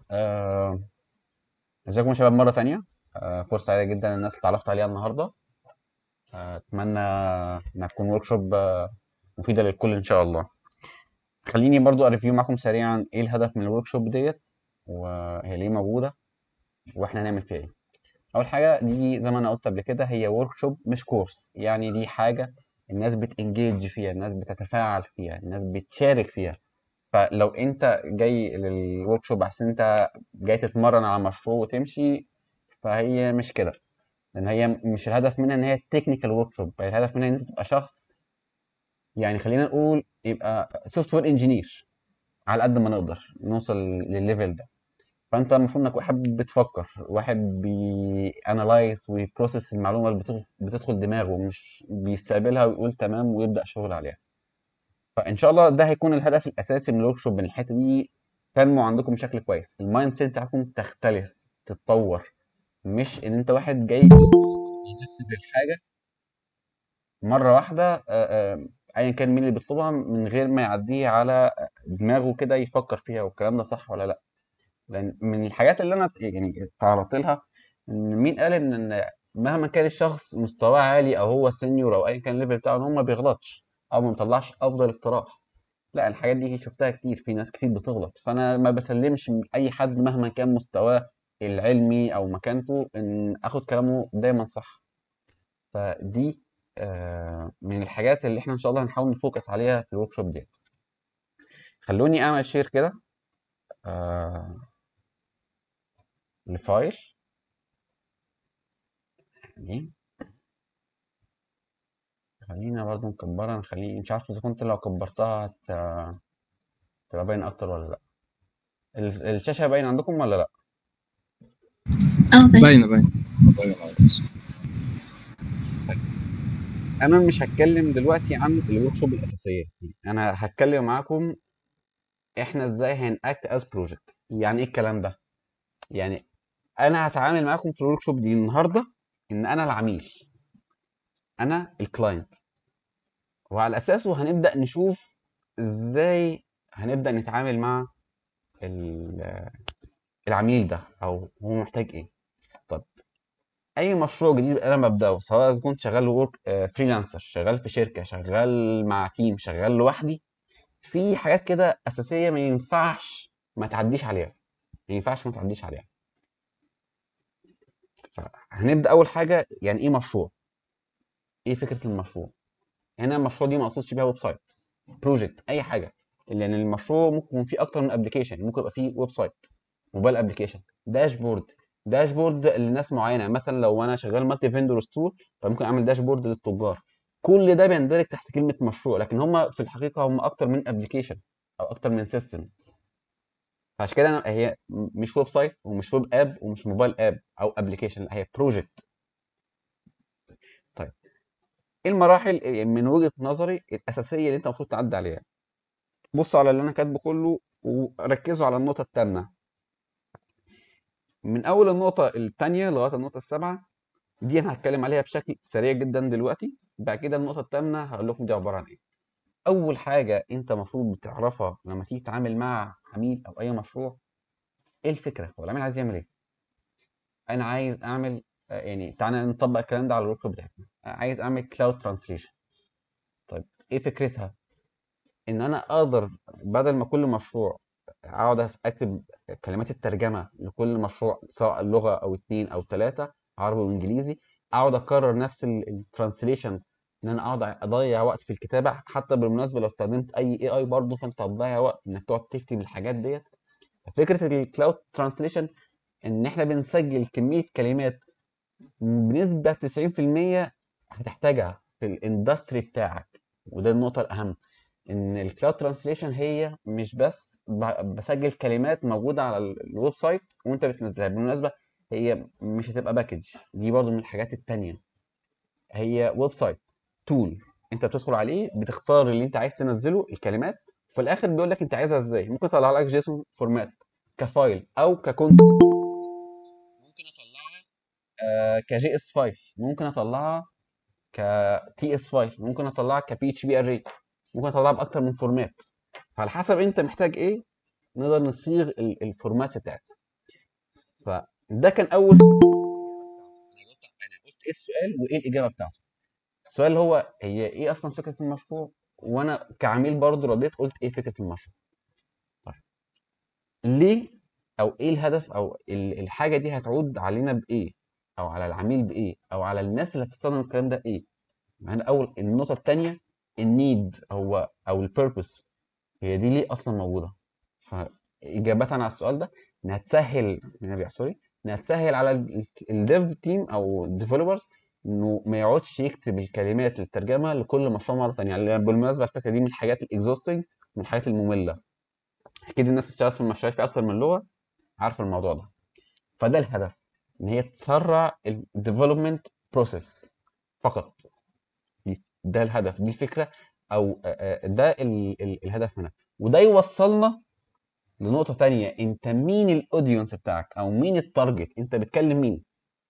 آه، ازيكم يا شباب مرة تانية آه، فرصة سعيدة جدا الناس اللي اتعرفت عليها النهاردة آه، أتمنى إنها تكون ورك شوب مفيدة للكل إن شاء الله خليني برضو أريفيو معاكم سريعا إيه الهدف من الورك شوب ديت وهي ليه موجودة وإحنا هنعمل فيها إيه أول حاجة دي زي ما أنا قلت قبل كده هي ورك شوب مش كورس يعني دي حاجة الناس بتنجيج فيها الناس بتتفاعل فيها الناس بتشارك فيها فلو انت جاي للورك شوب عشان انت جاي تتمرن على مشروع وتمشي فهي مش كده لان هي مش الهدف منها ان هي تكنيكال ورك شوب الهدف منها ان انت تبقى شخص يعني خلينا نقول يبقى سوفت وير انجينير على قد ما نقدر نوصل للليفل ده فانت المفروض انك واحد بتفكر واحد بيانلايز ويبروسس المعلومه اللي بتدخل- بتدخل دماغه مش بيستقبلها ويقول تمام ويبدا شغل عليها فان شاء الله ده هيكون الهدف الاساسي من الورك شوب ان الحته دي تنمو عندكم بشكل كويس المايند سيت بتاعكم تختلف تتطور مش ان انت واحد جاي ينفذ الحاجه مره واحده آه، آه، ايا كان مين اللي بيطلبها من غير ما يعديه على دماغه كده يفكر فيها والكلام ده صح ولا لا لان من الحاجات اللي انا يعني تعرضت لها ان مين قال ان إن مهما كان الشخص مستواه عالي او هو سينيور او ايا كان الليفل بتاعه ان هو ما بيغلطش او ما بيطلعش افضل اقتراح لا الحاجات دي شفتها كتير في ناس كتير بتغلط فانا ما بسلمش اي حد مهما كان مستواه العلمي او مكانته ان اخد كلامه دايما صح فدي آه، من الحاجات اللي احنا ان شاء الله هنحاول نفوكس عليها في الورك شوب ديت خلوني اعمل شير كده آه، لفايل دي خلينا برضو نكبرها نخليه مش عارف اذا كنت لو كبرتها هت- تبقى باين اكتر ولا لا ال- الشاشة باين عندكم ولا لا اه باين باينه باينه باينه على الاسم. انا مش هتكلم دلوقتي عن الورك شوب الاساسيه انا هتكلم معاكم احنا ازاي هنأكت از بروجكت يعني ايه الكلام ده يعني انا هتعامل معاكم في الورك شوب دي النهارده ان انا العميل انا الكلاينت وعلى اساسه هنبدأ نشوف ازاي هنبدأ نتعامل مع ال- العميل ده او هو محتاج ايه طب اي مشروع جديد انا ببداه سواء إذا كنت شغال ورك فريلانسر شغال في شركه شغال مع تيم شغال لوحدي في حاجات كده اساسيه ما ينفعش ما تعديش عليها ما ينفعش ما تعديش عليها هنبدا اول حاجه يعني ايه مشروع ايه فكره المشروع هنا المشروع دي ما اقصدش بيها ويب سايت بروجكت اي حاجه لان المشروع ممكن يكون فيه اكتر من ابلكيشن ممكن يبقى فيه ويب سايت موبايل ابلكيشن داشبورد داشبورد لناس معينه مثلا لو انا شغال مالتي فيندور ستور فممكن اعمل داشبورد للتجار كل ده بيندرج تحت كلمه مشروع لكن هم في الحقيقه هم اكتر من ابلكيشن او اكتر من سيستم فعشان كده أنا هي مش ويب سايت ومش ويب اب ومش موبايل اب او ابلكيشن لا هي بروجكت طيب ايه المراحل من وجهه نظري الاساسيه اللي انت المفروض تعدي عليها بصوا على اللي انا كاتبه كله وركزوا على النقطه الثامنه من اول النقطه الثانيه لغايه النقطه السابعه دي انا هتكلم عليها بشكل سريع جدا دلوقتي بعد كده النقطه الثامنه هقول لكم دي عباره عن ايه اول حاجه انت المفروض بتعرفها لما تيجي تتعامل مع عميل او اي مشروع ايه الفكره هو العميل عايز يعمل ايه انا عايز اعمل آه، يعني تعالى نطبق الكلام ده على الورك بتاعتنا آه، عايز اعمل كلاود ترانسليشن طيب ايه فكرتها ان انا اقدر بدل ما كل مشروع اقعد اكتب كلمات الترجمه لكل مشروع سواء لغه او اتنين او تلاته عربي وانجليزي اقعد اكرر نفس الترانسليشن ان انا اقعد اضيع وقت في الكتابه حتى بالمناسبه لو استخدمت اي اي اي برضه فانت هتضيع وقت انك تقعد تكتب الحاجات ديت فكره الكلاود ترانسليشن ان احنا بنسجل كميه كلمات بنسبه 90% هتحتاجها في الاندستري بتاعك وده النقطه الاهم ان الكلاود ترانسليشن هي مش بس ب- بسجل كلمات موجوده على ال- الويب سايت وانت بتنزلها بالمناسبه هي مش هتبقى باكج دي برضو من الحاجات التانية هي ويب سايت تول انت بتدخل عليه بتختار اللي انت عايز تنزله الكلمات وفي الاخر بيقول لك انت عايزها ازاي ممكن اطلع لك جيسون فورمات كفايل او ككونت ممكن اطلعها آه كجي اس فايل ممكن اطلعها كتي اس فايل ممكن اطلعها كبي اتش بي اري ممكن اطلعها باكتر من فورمات فعلى حسب انت محتاج ايه نقدر نصيغ ال- الفورمات بتاعتنا فده كان اول سؤال انا جاوبت انا قلت ايه السؤال وايه الاجابه بتاعته السؤال اللي هو هي ايه اصلا فكره المشروع وانا كعميل برضه رديت قلت ايه فكره المشروع طيب ليه او ايه الهدف او ال- الحاجه دي هتعود علينا بايه او على العميل بايه او على الناس اللي هتستخدم الكلام ده ايه يعني اول النقطه الثانيه النيد هو او البيربس هي دي ليه اصلا موجوده فاجابه على السؤال ده انها تسهل نرجع سوري انها تسهل على الديف تيم او الديفلوبرز انه ما يقعدش يكتب الكلمات للترجمه لكل مشروع مره ثانيه يعني بالمناسبه على فكره دي من الحاجات الاكزوستنج من الحاجات الممله اكيد الناس اللي اشتغلت في المشاريع في اكتر من لغه عارفه الموضوع ده فده الهدف ان هي تسرع الديفلوبمنت بروسيس فقط دي- ده الهدف دي الفكره او آه، آه، ده ال- ال- الهدف منها وده يوصلنا لنقطه تانية انت مين الاودينس بتاعك او مين التارجت انت بتكلم مين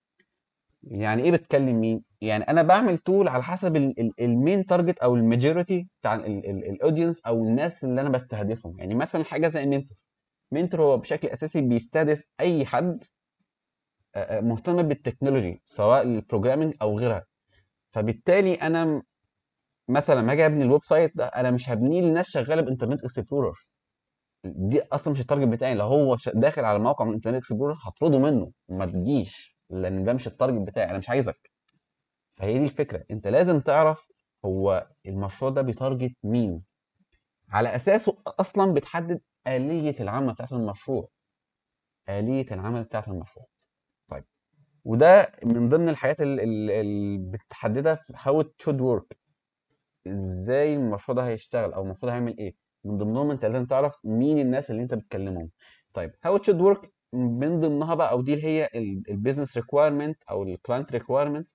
يعني ايه بتكلم مين يعني انا بعمل تول على حسب المين تارجت او الماجوريتي بتاع الاودينس او الناس اللي انا بستهدفهم يعني مثلا حاجه زي منتور منتور هو بشكل اساسي بيستهدف اي حد آه، آه، مهتم بالتكنولوجي سواء البروجرامينج او غيرها فبالتالي انا م- مثلا لما اجي ابني الويب سايت ده انا مش هبنيه لناس شغاله بانترنت اكسبلورر دي اصلا مش التارجت بتاعي لو هو ش- داخل على موقع من انترنت اكسبلورر هطرده منه وما تجيش لان ده مش التارجت بتاعي انا مش عايزك فهي دي الفكره انت لازم تعرف هو المشروع ده بيتارجت مين على اساسه اصلا بتحدد اليه العمل بتاعت المشروع اليه العمل بتاعت المشروع طيب وده من ضمن الحاجات ال- ال- اللي بتحددها في how it should work ازاي المشروع ده هيشتغل او المفروض هيعمل ايه من ضمنهم انت لازم تعرف مين الناس اللي انت بتكلمهم طيب how it should work من ضمنها بقى او دي اللي هي البيزنس ريكويرمنت او الكلاينت ريكويرمنت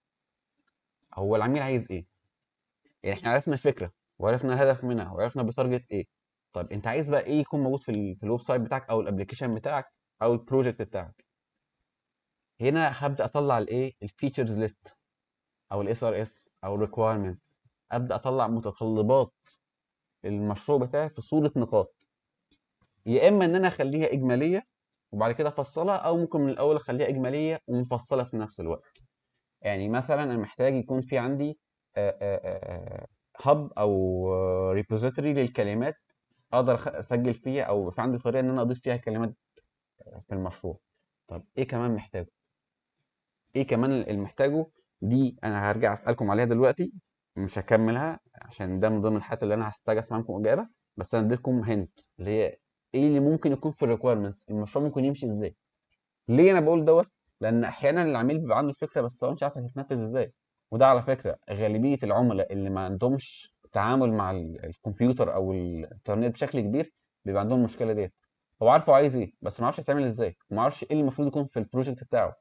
هو العميل عايز ايه يعني احنا عرفنا الفكره وعرفنا الهدف منها وعرفنا بتارجت ايه طيب انت عايز بقى ايه يكون موجود في, ال- في الويب سايت بتاعك او الابلكيشن بتاعك او البروجكت بتاعك هنا هبدا اطلع الايه الفيتشرز ليست او الاس ار اس او الريكويرمنتس ابدا اطلع متطلبات المشروع بتاعي في صوره نقاط يا اما ان انا اخليها اجماليه وبعد كده افصلها او ممكن من الاول اخليها اجماليه ومفصله في نفس الوقت يعني مثلا انا محتاج يكون في عندي هب او ريبوزيتوري للكلمات اقدر أخ- اسجل فيها او في عندي طريقه ان انا اضيف فيها كلمات في المشروع طب ايه كمان محتاجه ايه كمان اللي محتاجه دي انا هرجع اسالكم عليها دلوقتي مش هكملها عشان ده من ضمن الحاجات اللي انا هحتاج اسمع منكم اجابه بس انا اديتكم هنت اللي هي ايه اللي ممكن يكون في الريكويرمنتس المشروع ممكن يمشي ازاي ليه انا بقول دوت لان احيانا العميل بيبقى عنده الفكره بس هو مش عارف هتتنفذ ازاي وده على فكره غالبيه العملاء اللي ما عندهمش تعامل مع ال- الكمبيوتر او الانترنت بشكل كبير بيبقى عندهم المشكله ديت هو عارف هو عايز ايه بس ما عارفش هتعمل ازاي وما عارفش ايه اللي المفروض يكون في البروجكت بتاعه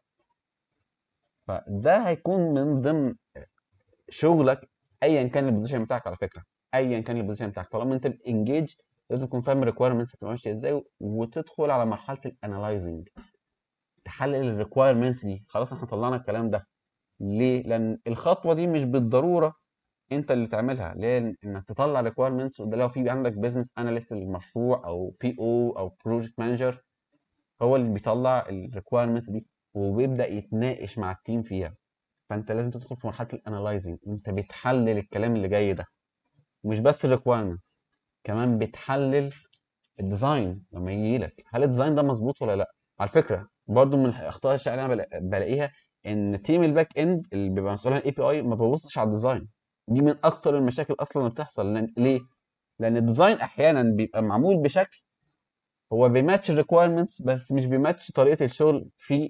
فده هيكون من ضمن شغلك ايا كان البوزيشن بتاعك على فكره ايا كان البوزيشن بتاعك طالما انت بتنجيج لازم تكون فاهم الريكويرمنتس هتبقى ماشيه ازاي وتدخل على مرحله الانالايزنج تحلل الريكويرمنتس دي خلاص احنا طلعنا الكلام ده ليه لان الخطوه دي مش بالضروره انت اللي تعملها ليه انك تطلع ريكويرمنتس وده لو في عندك بزنس اناليست للمشروع او بي او او بروجكت مانجر هو اللي بيطلع الريكويرمنتس دي وبيبدا يتناقش مع التيم فيها فانت لازم تدخل في مرحله الانالايزنج انت بتحلل الكلام اللي جاي ده مش بس الريكويرمنتس كمان بتحلل الديزاين لما يجي لك هل الديزاين ده مظبوط ولا لا على فكره برضو من الاخطاء الشائعه اللي انا بلا- بلاقيها ان تيم الباك اند اللي بيبقى مسؤول عن الاي بي اي ما بيبصش على الديزاين دي من اكتر المشاكل اصلا اللي بتحصل لأن ليه لان الديزاين احيانا بيبقى معمول بشكل هو بيماتش الريكويرمنتس بس مش بيماتش طريقه الشغل في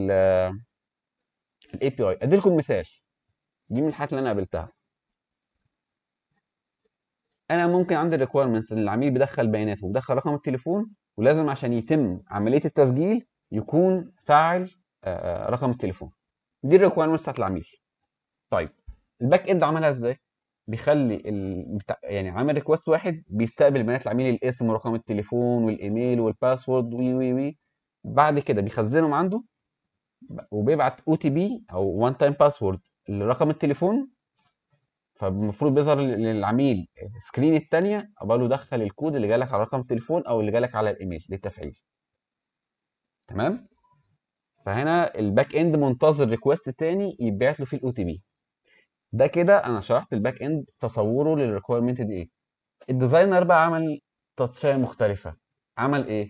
الاي بي اي ادي لكم مثال دي من الحاجات اللي انا قابلتها انا ممكن عندي ريكويرمنتس ان العميل بيدخل بياناته وبيدخل رقم التليفون ولازم عشان يتم عمليه التسجيل يكون فاعل آه، رقم التليفون دي الريكويرمنتس بتاعت العميل طيب الباك اند عملها ازاي بيخلي ال... بتاع... يعني عامل ريكوست واحد بيستقبل بيانات العميل الاسم ورقم التليفون والايميل والباسورد وي وي وي بعد كده بيخزنهم عنده وبيبعت او تي بي او وان تايم باسورد لرقم التليفون فالمفروض بيظهر لل- للعميل سكرين التانية قبل له دخل الكود اللي جالك على رقم التليفون او اللي جالك على الايميل للتفعيل تمام فهنا الباك اند منتظر ريكوست تاني يتبعت له فيه الاو تي بي ده كده انا شرحت الباك اند تصوره للريكويرمنت دي ايه الديزاينر بقى عمل تاتشايه مختلفه عمل ايه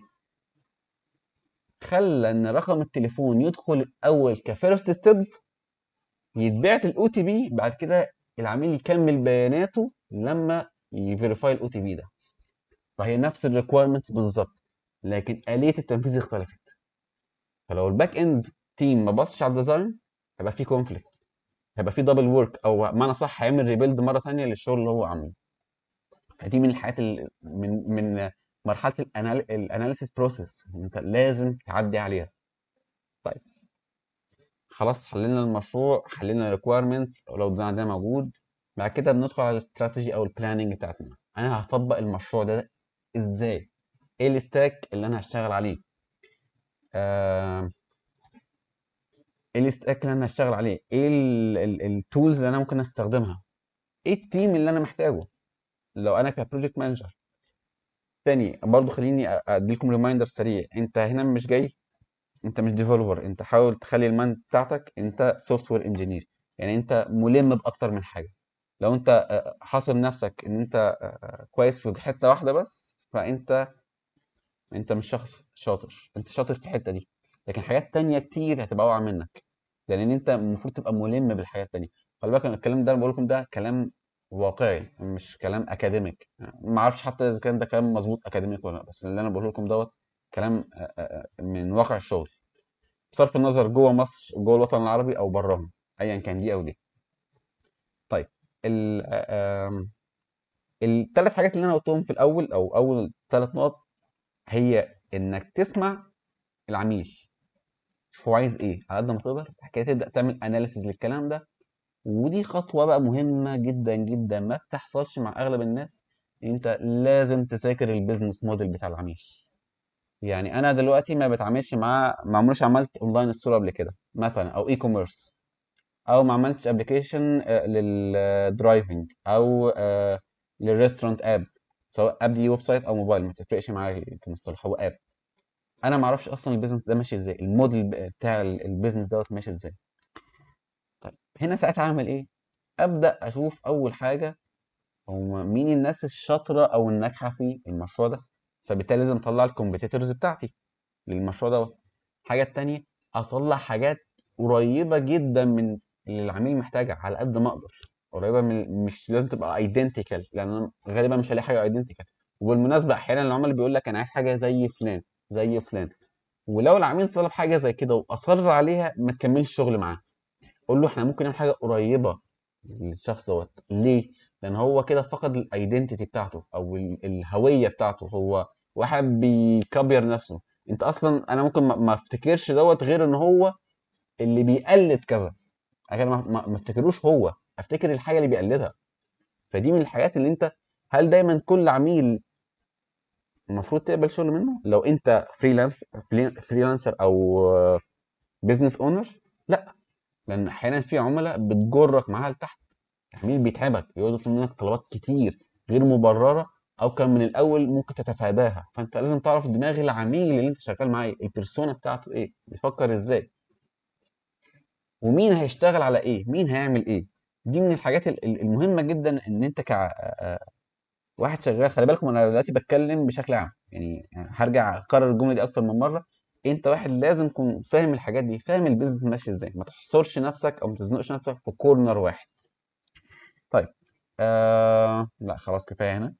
خلى ان رقم التليفون يدخل الاول كفيرست ستيب يتبعت الاو تي بي بعد كده العميل يكمل بياناته لما يفيريفاي الاو تي بي ده فهي نفس الريكويرمنتس بالظبط لكن آلية التنفيذ اختلفت فلو الباك اند تيم ما بصش على الديزاين هيبقى في كونفليكت هيبقى في دبل ورك او معنى صح هيعمل ريبيلد مره ثانيه للشغل اللي هو عامله فدي من الحاجات اللي من من مرحله الأنال... الاناليسيس بروسيس انت لازم تعدي عليها طيب خلاص حللنا المشروع حللنا الريكويرمنتس ولو الديزاين عندنا موجود بعد كده بندخل على الاستراتيجي او البلاننج بتاعتنا انا هطبق المشروع ده ازاي ايه الستاك اللي انا هشتغل عليه آه... ايه الستاك اللي انا هشتغل عليه ايه التولز اللي انا ممكن استخدمها ايه التيم اللي انا محتاجه لو انا كبروجكت مانجر تاني برضو خليني اديلكم ريمايندر سريع انت هنا مش جاي انت مش ديفلوبر انت حاول تخلي الماند بتاعتك انت سوفت وير انجينير يعني انت ملم باكتر من حاجه لو انت حاصر نفسك ان انت كويس في حته واحده بس فانت انت مش شخص شاطر انت شاطر في الحته دي لكن حاجات تانية كتير هتبقى واقعه منك لان انت المفروض تبقى ملم بالحاجات التانية خلي بالك الكلام ده انا بقول لكم ده كلام واقعي مش كلام اكاديميك ما اعرفش حتى اذا كان ده كلام مظبوط اكاديميك ولا لا بس اللي انا بقوله لكم دوت كلام من واقع الشغل بصرف النظر جوه مصر جوه الوطن العربي او براهم ايا كان دي او دي طيب الثلاث حاجات اللي انا قلتهم في الاول او اول ثلاث نقط هي انك تسمع العميل شوف هو عايز ايه على قد ما تقدر بعد كده تبدا تعمل اناليسيز للكلام ده ودي خطوه بقى مهمه جدا جدا ما بتحصلش مع اغلب الناس انت لازم تذاكر البيزنس موديل بتاع العميل يعني انا دلوقتي ما بتعاملش مع ما عمرش عملت اونلاين ستور قبل كده مثلا او اي كوميرس او ما عملتش ابلكيشن للدرايفنج او للريستورانت اب سواء اب دي ويب سايت او موبايل ما تفرقش معايا كمصطلح هو اب انا ما اعرفش اصلا البيزنس ده ماشي ازاي الموديل بتاع البيزنس دوت ماشي ازاي طيب هنا ساعتها اعمل ايه ابدا اشوف اول حاجه هو مين الناس الشاطره او الناجحه في المشروع ده فبالتالي لازم اطلع الكومبيتيتورز بتاعتي للمشروع دوت الحاجه التانية اطلع حاجات قريبه جدا من اللي العميل محتاجها على قد ما اقدر قريبه من مش لازم تبقى ايدنتيكال لان انا غالبا مش هلاقي حاجه ايدنتيكال وبالمناسبه احيانا العملاء بيقول لك انا عايز حاجه زي فلان زي فلان ولو العميل طلب حاجه زي كده واصر عليها ما تكملش شغل معاه قول له احنا ممكن نعمل حاجه قريبه للشخص دوت ليه لان هو كده فقد الايدنتيتي بتاعته او الهويه بتاعته هو واحد بيكبر نفسه انت اصلا انا ممكن ما افتكرش دوت غير ان هو اللي بيقلد كذا انا ما, ما افتكروش هو افتكر الحاجه اللي بيقلدها فدي من الحاجات اللي انت هل دايما كل عميل المفروض تقبل شغل منه لو انت فريلانس فريلانسر او بزنس اونر لا لان احيانا في عملاء بتجرك معاها لتحت العميل بيتعبك يقعد يطلب منك طلبات كتير غير مبرره او كان من الاول ممكن تتفاداها فانت لازم تعرف دماغ العميل اللي انت شغال معاه ايه البيرسونا بتاعته ايه بيفكر ازاي ومين هيشتغل على ايه مين هيعمل ايه دي من الحاجات المهمه جدا ان انت ك واحد شغال خلي بالكم انا دلوقتي بتكلم بشكل عام يعني هرجع اكرر الجمله دي اكتر من مره انت واحد لازم تكون فاهم الحاجات دي فاهم البيزنس ماشي ازاي ما تحصرش نفسك او ما تزنقش نفسك في كورنر واحد طيب آه... لا خلاص كفايه هنا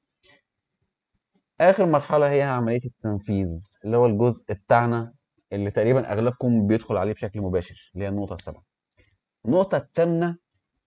اخر مرحله هي عمليه التنفيذ اللي هو الجزء بتاعنا اللي تقريبا اغلبكم بيدخل عليه بشكل مباشر اللي هي النقطه السابعه النقطه الثامنه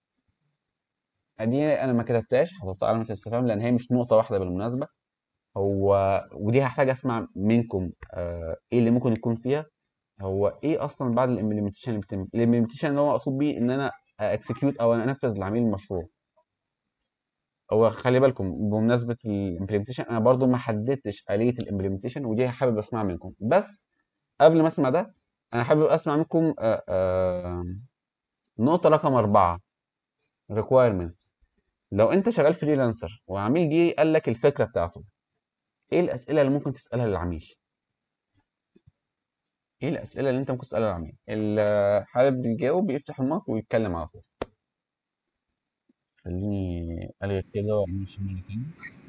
دي انا ما كتبتهاش حطيتها علامه الاستفهام لان هي مش نقطه واحده بالمناسبه هو ودي هحتاج اسمع منكم آه ايه اللي ممكن يكون فيها هو ايه اصلا بعد الامبلمنتيشن اللي بتم الامبلمنتيشن اللي هو مقصود بيه ان انا اكسكيوت او انا انفذ لعميل المشروع هو خلي بالكم بمناسبه الامبلمنتيشن انا برضو ما حددتش اليه الامبلمنتيشن ودي حابب اسمع منكم بس قبل ما اسمع ده انا حابب اسمع منكم آآ آآ نقطه رقم أربعة requirements لو انت شغال فريلانسر وعميل جه قال لك الفكره بتاعته ايه الاسئله اللي ممكن تسالها للعميل ايه الاسئله اللي انت ممكن تسالها للعميل اللي حابب يجاوب يفتح المايك ويتكلم على طول خليني الغي كده وامشي من تاني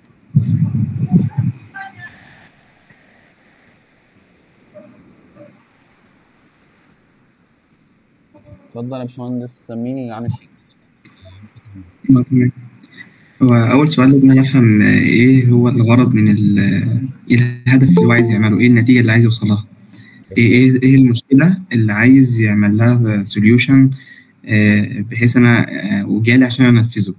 اتفضل يا باشمهندس مين اللي عامل شيء اه تمام هو أول سؤال لازم أنا أفهم آه، إيه هو الغرض من ال إيه الهدف اللي هو عايز يعمله إيه النتيجة اللي عايز يوصلها إيه إيه إيه المشكلة اللي عايز يعمل لها سوليوشن بحيث أنا آه، وجالي عشان أنفذه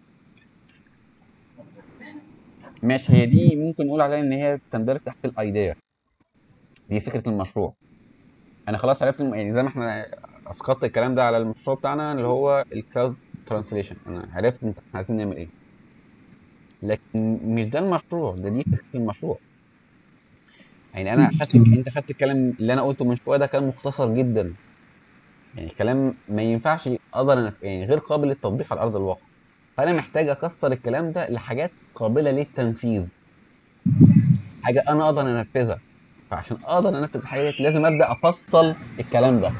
ماشي هي دي ممكن نقول عليها ان هي تندرج تحت الايديا دي فكره المشروع انا خلاص عرفت الم- يعني زي ما احنا اسقطت الكلام ده على المشروع بتاعنا اللي هو الكلاود ترانسليشن انا عرفت انت إحنا عايزين نعمل ايه لكن مش ده المشروع ده دي فكره المشروع يعني انا خدت تمام. انت خدت الكلام اللي انا قلته من شويه ده كلام مختصر جدا يعني الكلام ما ينفعش اقدر أنف- يعني غير قابل للتطبيق على ارض الواقع فانا محتاج اكسر الكلام ده لحاجات قابله للتنفيذ حاجه انا اقدر انفذها فعشان اقدر انفذ حاجه ديت لازم ابدا افصل الكلام ده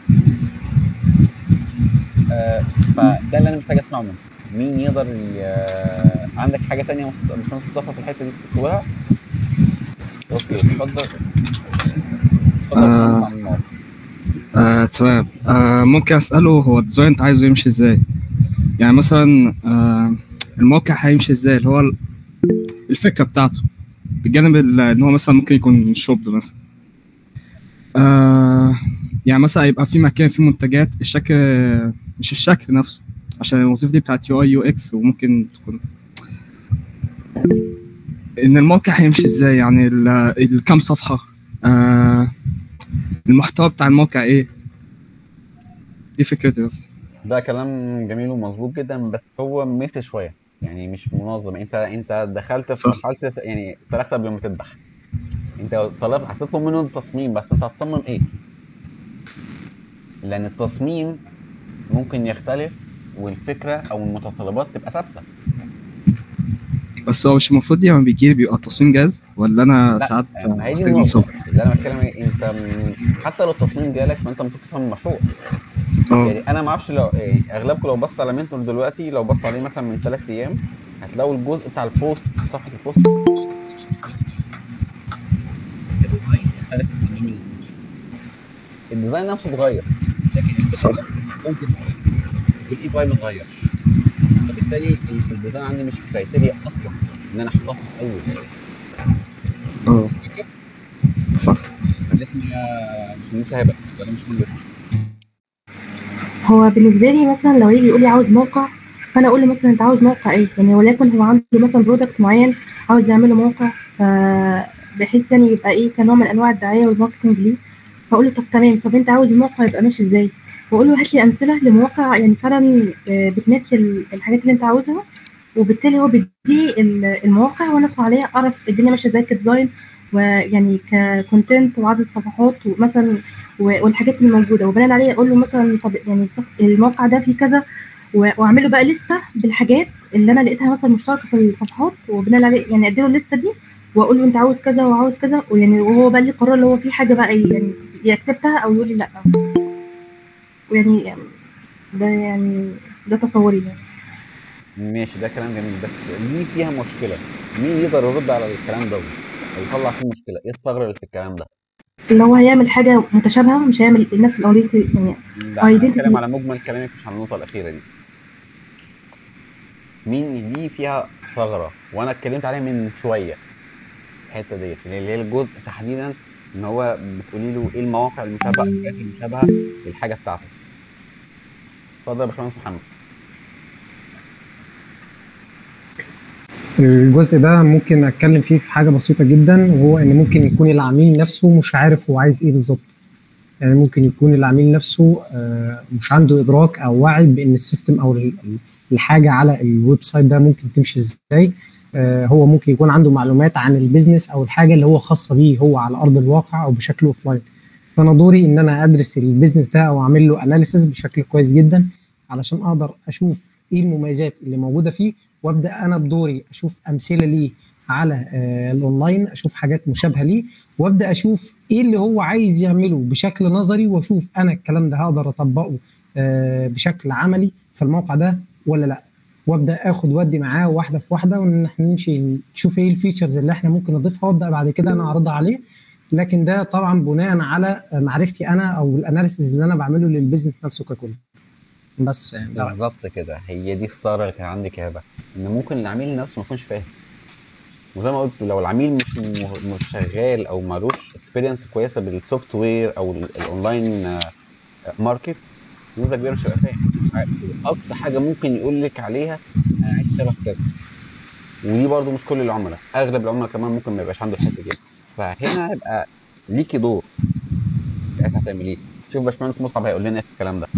آه فده اللي انا محتاج اسمعه منك مين يقدر ي... آه، عندك حاجه تانية يا مس- باشمهندس مصطفى في الحته دي تقولها اوكي اتفضل اتفضل يا آه. باشمهندس عمار. آه، تمام آه، ممكن اساله هو الديزاين انت عايزه يمشي ازاي يعني مثلا آه، الموقع هيمشي ازاي اللي هو ال- الفكره بتاعته بجانب ال- ان هو مثلا ممكن يكون شوب مثلا آه، يعني مثلا يبقى في مكان فيه منتجات الشكل مش الشكل نفسه عشان الوظيفه دي بتاعت يو اي يو اكس وممكن تكون ان الموقع هيمشي ازاي يعني ال- الكام صفحه آه، المحتوى بتاع الموقع ايه دي فكرتي بس ده كلام جميل ومظبوط جدا بس هو ميسي شويه يعني مش منظم انت انت دخلت في صح. مرحله س- يعني سرقت قبل ما تذبح انت طلب هتطلب منه التصميم بس انت هتصمم ايه لان التصميم ممكن يختلف والفكره او المتطلبات تبقى ثابته بس هو مش المفروض لما بيجي لي بيبقى التصميم جاهز ولا انا لا، ساعات ما هي دي محتاج النقطه مصور اللي انا بتكلم عليه انت م- حتى لو التصميم جالك ما انت المفروض تفهم المشروع اه يعني انا ما اعرفش لو يعني اغلبكم لو بص على منتور دلوقتي لو بص عليه مثلا من ثلاث ايام هتلاقوا الجزء بتاع البوست صفحه البوست الديزاين اختلف تماما الصفحه الديزاين نفسه اتغير لكن صح. الكونتنت والاي باي ما اتغيرش فبالتالي ال- الديزاين عندي مش كرايتيريا اصلا ان انا احطها في الاول اه صح الاسم يا مش لسه هيبقى ولا مش من لسه هو بالنسبه لي مثلا لو يجي يقول لي عاوز موقع فانا اقول له مثلا انت عاوز موقع ايه يعني وليكن هو عنده مثلا برودكت معين عاوز يعمل له موقع ف بحيث يعني يبقى ايه كنوع من انواع الدعايه والماركتنج ليه فاقول له طب تمام طب انت عاوز الموقع يبقى ماشي ازاي واقول له هات لي امثله لمواقع يعني فعلا آه، بتماتش ال- الحاجات اللي انت عاوزها وبالتالي هو بيدي ال- المواقع وانا ادخل عليها اعرف الدنيا ماشيه ازاي كديزاين ويعني ككونتنت وعدد صفحات ومثلا و- والحاجات اللي موجوده وبناء عليه اقول له مثلا طب يعني الصف- الموقع ده فيه كذا و- واعمل له بقى لسته بالحاجات اللي انا لقيتها مثلا مشتركه في الصفحات وبناء عليه يعني ادي له الليسته دي واقول له انت عاوز كذا وعاوز كذا ويعني وهو بقى ليه قرار اللي هو في حاجه بقى يعني يكسبتها او يقول لي لا ويعني يعني ده يعني ده تصوري يعني ماشي ده كلام جميل بس دي فيها مشكله مين يقدر يرد على الكلام ده او يطلع فيه مشكله ايه الثغره اللي في الكلام ده اللي هو هيعمل حاجه متشابهه مش هيعمل نفس الاوليتي يعني لا انا Identity. بتكلم على مجمل كلامك مش على النقطه الاخيره دي مين دي فيها ثغره وانا اتكلمت عليها من شويه الحته ديت اللي هي الجزء تحديدا ان هو بتقولي له ايه المواقع المشابهه الحاجات المشابهه للحاجه بتاعتك اتفضل يا باشمهندس محمد الجزء ده ممكن اتكلم فيه في حاجه بسيطه جدا وهو ان ممكن يكون العميل نفسه مش عارف هو عايز ايه بالظبط يعني ممكن يكون العميل نفسه آه، مش عنده ادراك او وعي بان السيستم او ال- ال- الحاجه على الويب سايت ده ممكن تمشي ازاي آه، هو ممكن يكون عنده معلومات عن البيزنس او الحاجه اللي هو خاصه بيه هو على ارض الواقع او بشكل اوفلاين فانا دوري ان انا ادرس البيزنس ده او اعمل له اناليسيس بشكل كويس جدا علشان اقدر اشوف ايه المميزات اللي موجوده فيه وابدا انا بدوري اشوف امثله ليه على آه، الاونلاين اشوف حاجات مشابهه ليه وابدا اشوف ايه اللي هو عايز يعمله بشكل نظري واشوف انا الكلام ده هقدر اطبقه آه، بشكل عملي في الموقع ده ولا لا وابدا اخد ودي معاه واحده في واحده وان احنا نمشي نشوف ايه الفيتشرز اللي احنا ممكن نضيفها وابدا بعد كده انا اعرضها عليه لكن ده طبعا بناء على معرفتي انا او الاناليسيز اللي انا بعمله للبيزنس نفسه ككل بس يعني ده بالظبط كده هي دي الثغره اللي كان عندك يا هبه ان ممكن العميل نفسه ما يكونش فاهم وزي ما قلت لو العميل مش م- مش شغال او مالوش اكسبيرينس كويسه بالسوفت وير او ال- الاونلاين آه، ماركت نسبه كبيره مش هيبقى فاهم عارف. اقصى حاجه ممكن يقول لك عليها انا عايز شبه كذا ودي برضو مش كل العملاء اغلب العملاء كمان ممكن ما يبقاش عنده الحته دي فهنا هيبقى ليكي دور ساعتها هتعمل ايه شوف باشمهندس مصعب هيقول لنا ايه في الكلام ده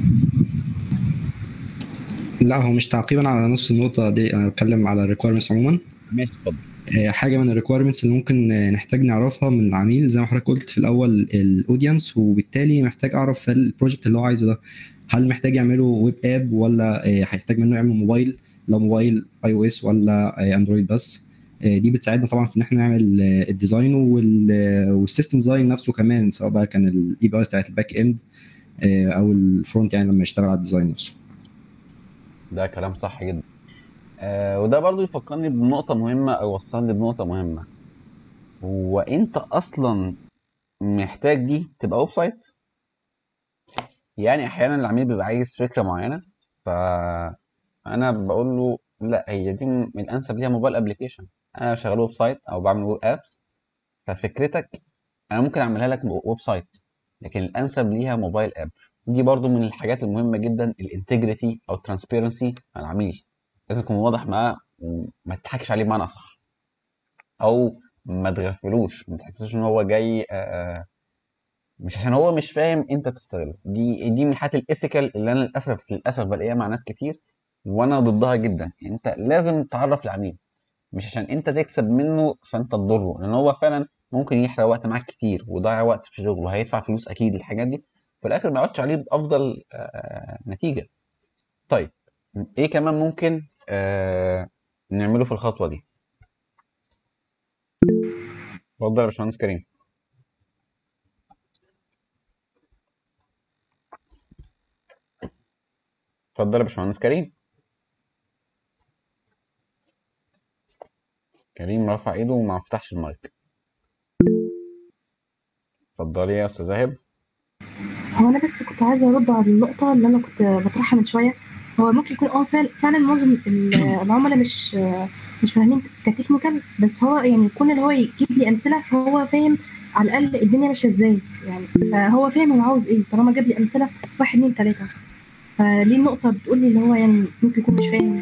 لا هو مش تعقيبا على نفس النقطة دي أنا بتكلم على الريكويرمنتس عموما ماشي اتفضل آه، حاجة من الريكويرمنتس اللي ممكن آه، نحتاج نعرفها من العميل زي ما حضرتك قلت في الأول الأودينس وبالتالي محتاج أعرف البروجكت اللي هو عايزه ده هل محتاج يعمله ويب اب ولا آه، هيحتاج منه يعمل موبايل لو موبايل اي او اس ولا آه، اندرويد بس آه، دي بتساعدنا طبعا في ان احنا نعمل آه، الديزاين وال- آه، والسيستم ديزاين نفسه كمان سواء بقى كان الاي بي اي بتاعت الباك اند آه، او الفرونت يعني لما يشتغل على الديزاين نفسه ده كلام صح جدا آه وده برضو يفكرني بنقطة مهمة أو وصلني بنقطة مهمة هو أنت أصلا محتاج دي تبقى ويب سايت يعني أحيانا العميل بيبقى عايز فكرة معينة فأنا بقول له لا هي دي من الأنسب ليها موبايل أبلكيشن أنا شغال ويب سايت أو بعمل ويب أبس ففكرتك أنا ممكن أعملها لك ويب سايت لكن الأنسب ليها موبايل أب دي برضو من الحاجات المهمة جدا الانتجريتي أو الترانسبيرنسي مع العميل لازم تكون واضح معاه وما تضحكش عليه بمعنى صح او ما تغفلوش ما تحسسش ان هو جاي آه، مش عشان هو مش فاهم انت تستغله دي دي من الحاجات الايثيكال اللي انا للاسف للاسف بلاقيها مع ناس كتير وانا ضدها جدا يعني انت لازم تعرف العميل مش عشان انت تكسب منه فانت تضره لان هو فعلا ممكن يحرق وقت معاك كتير ويضيع وقت في شغله وهيدفع فلوس اكيد الحاجات دي في الاخر ما يقعدش عليه بافضل آه، نتيجه طيب ايه كمان ممكن آه نعمله في الخطوه دي اتفضل يا باشمهندس كريم اتفضل يا باشمهندس كريم كريم رفع ايده وما فتحش المايك اتفضلي يا استاذ هبه هو انا بس كنت عايزه ارد على النقطه اللي انا كنت بطرحها من شويه هو ممكن يكون اه فعلا فعلا معظم ال- العملاء مش مش فاهمين كتكنيكال بس هو يعني كون اللي هو يجيب لي امثله فهو فاهم على الاقل الدنيا ماشيه ازاي يعني فهو فاهم هو عاوز ايه طالما جاب لي امثله واحد اتنين تلاته فليه النقطه بتقول لي اللي هو يعني ممكن يكون مش فاهم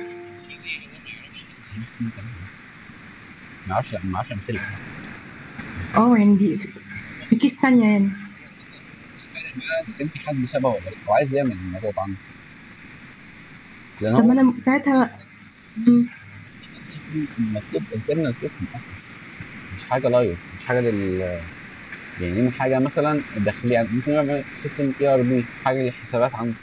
ما يعرفش ما يعرفش امثله اه يعني دي في كيس تانية يعني مش فارق معاه اذا كان في حد شبهه ولا لا هو عايز يعمل الموضوع ده عنده لان طب هو انا ساعتها مم. اصلا مطلوب انترنال سيستم اصلا مش حاجه لايف مش حاجه لل يعني يعمل حاجه مثلا داخليه يعني ممكن يعمل سيستم اي ار بي حاجه للحسابات عنده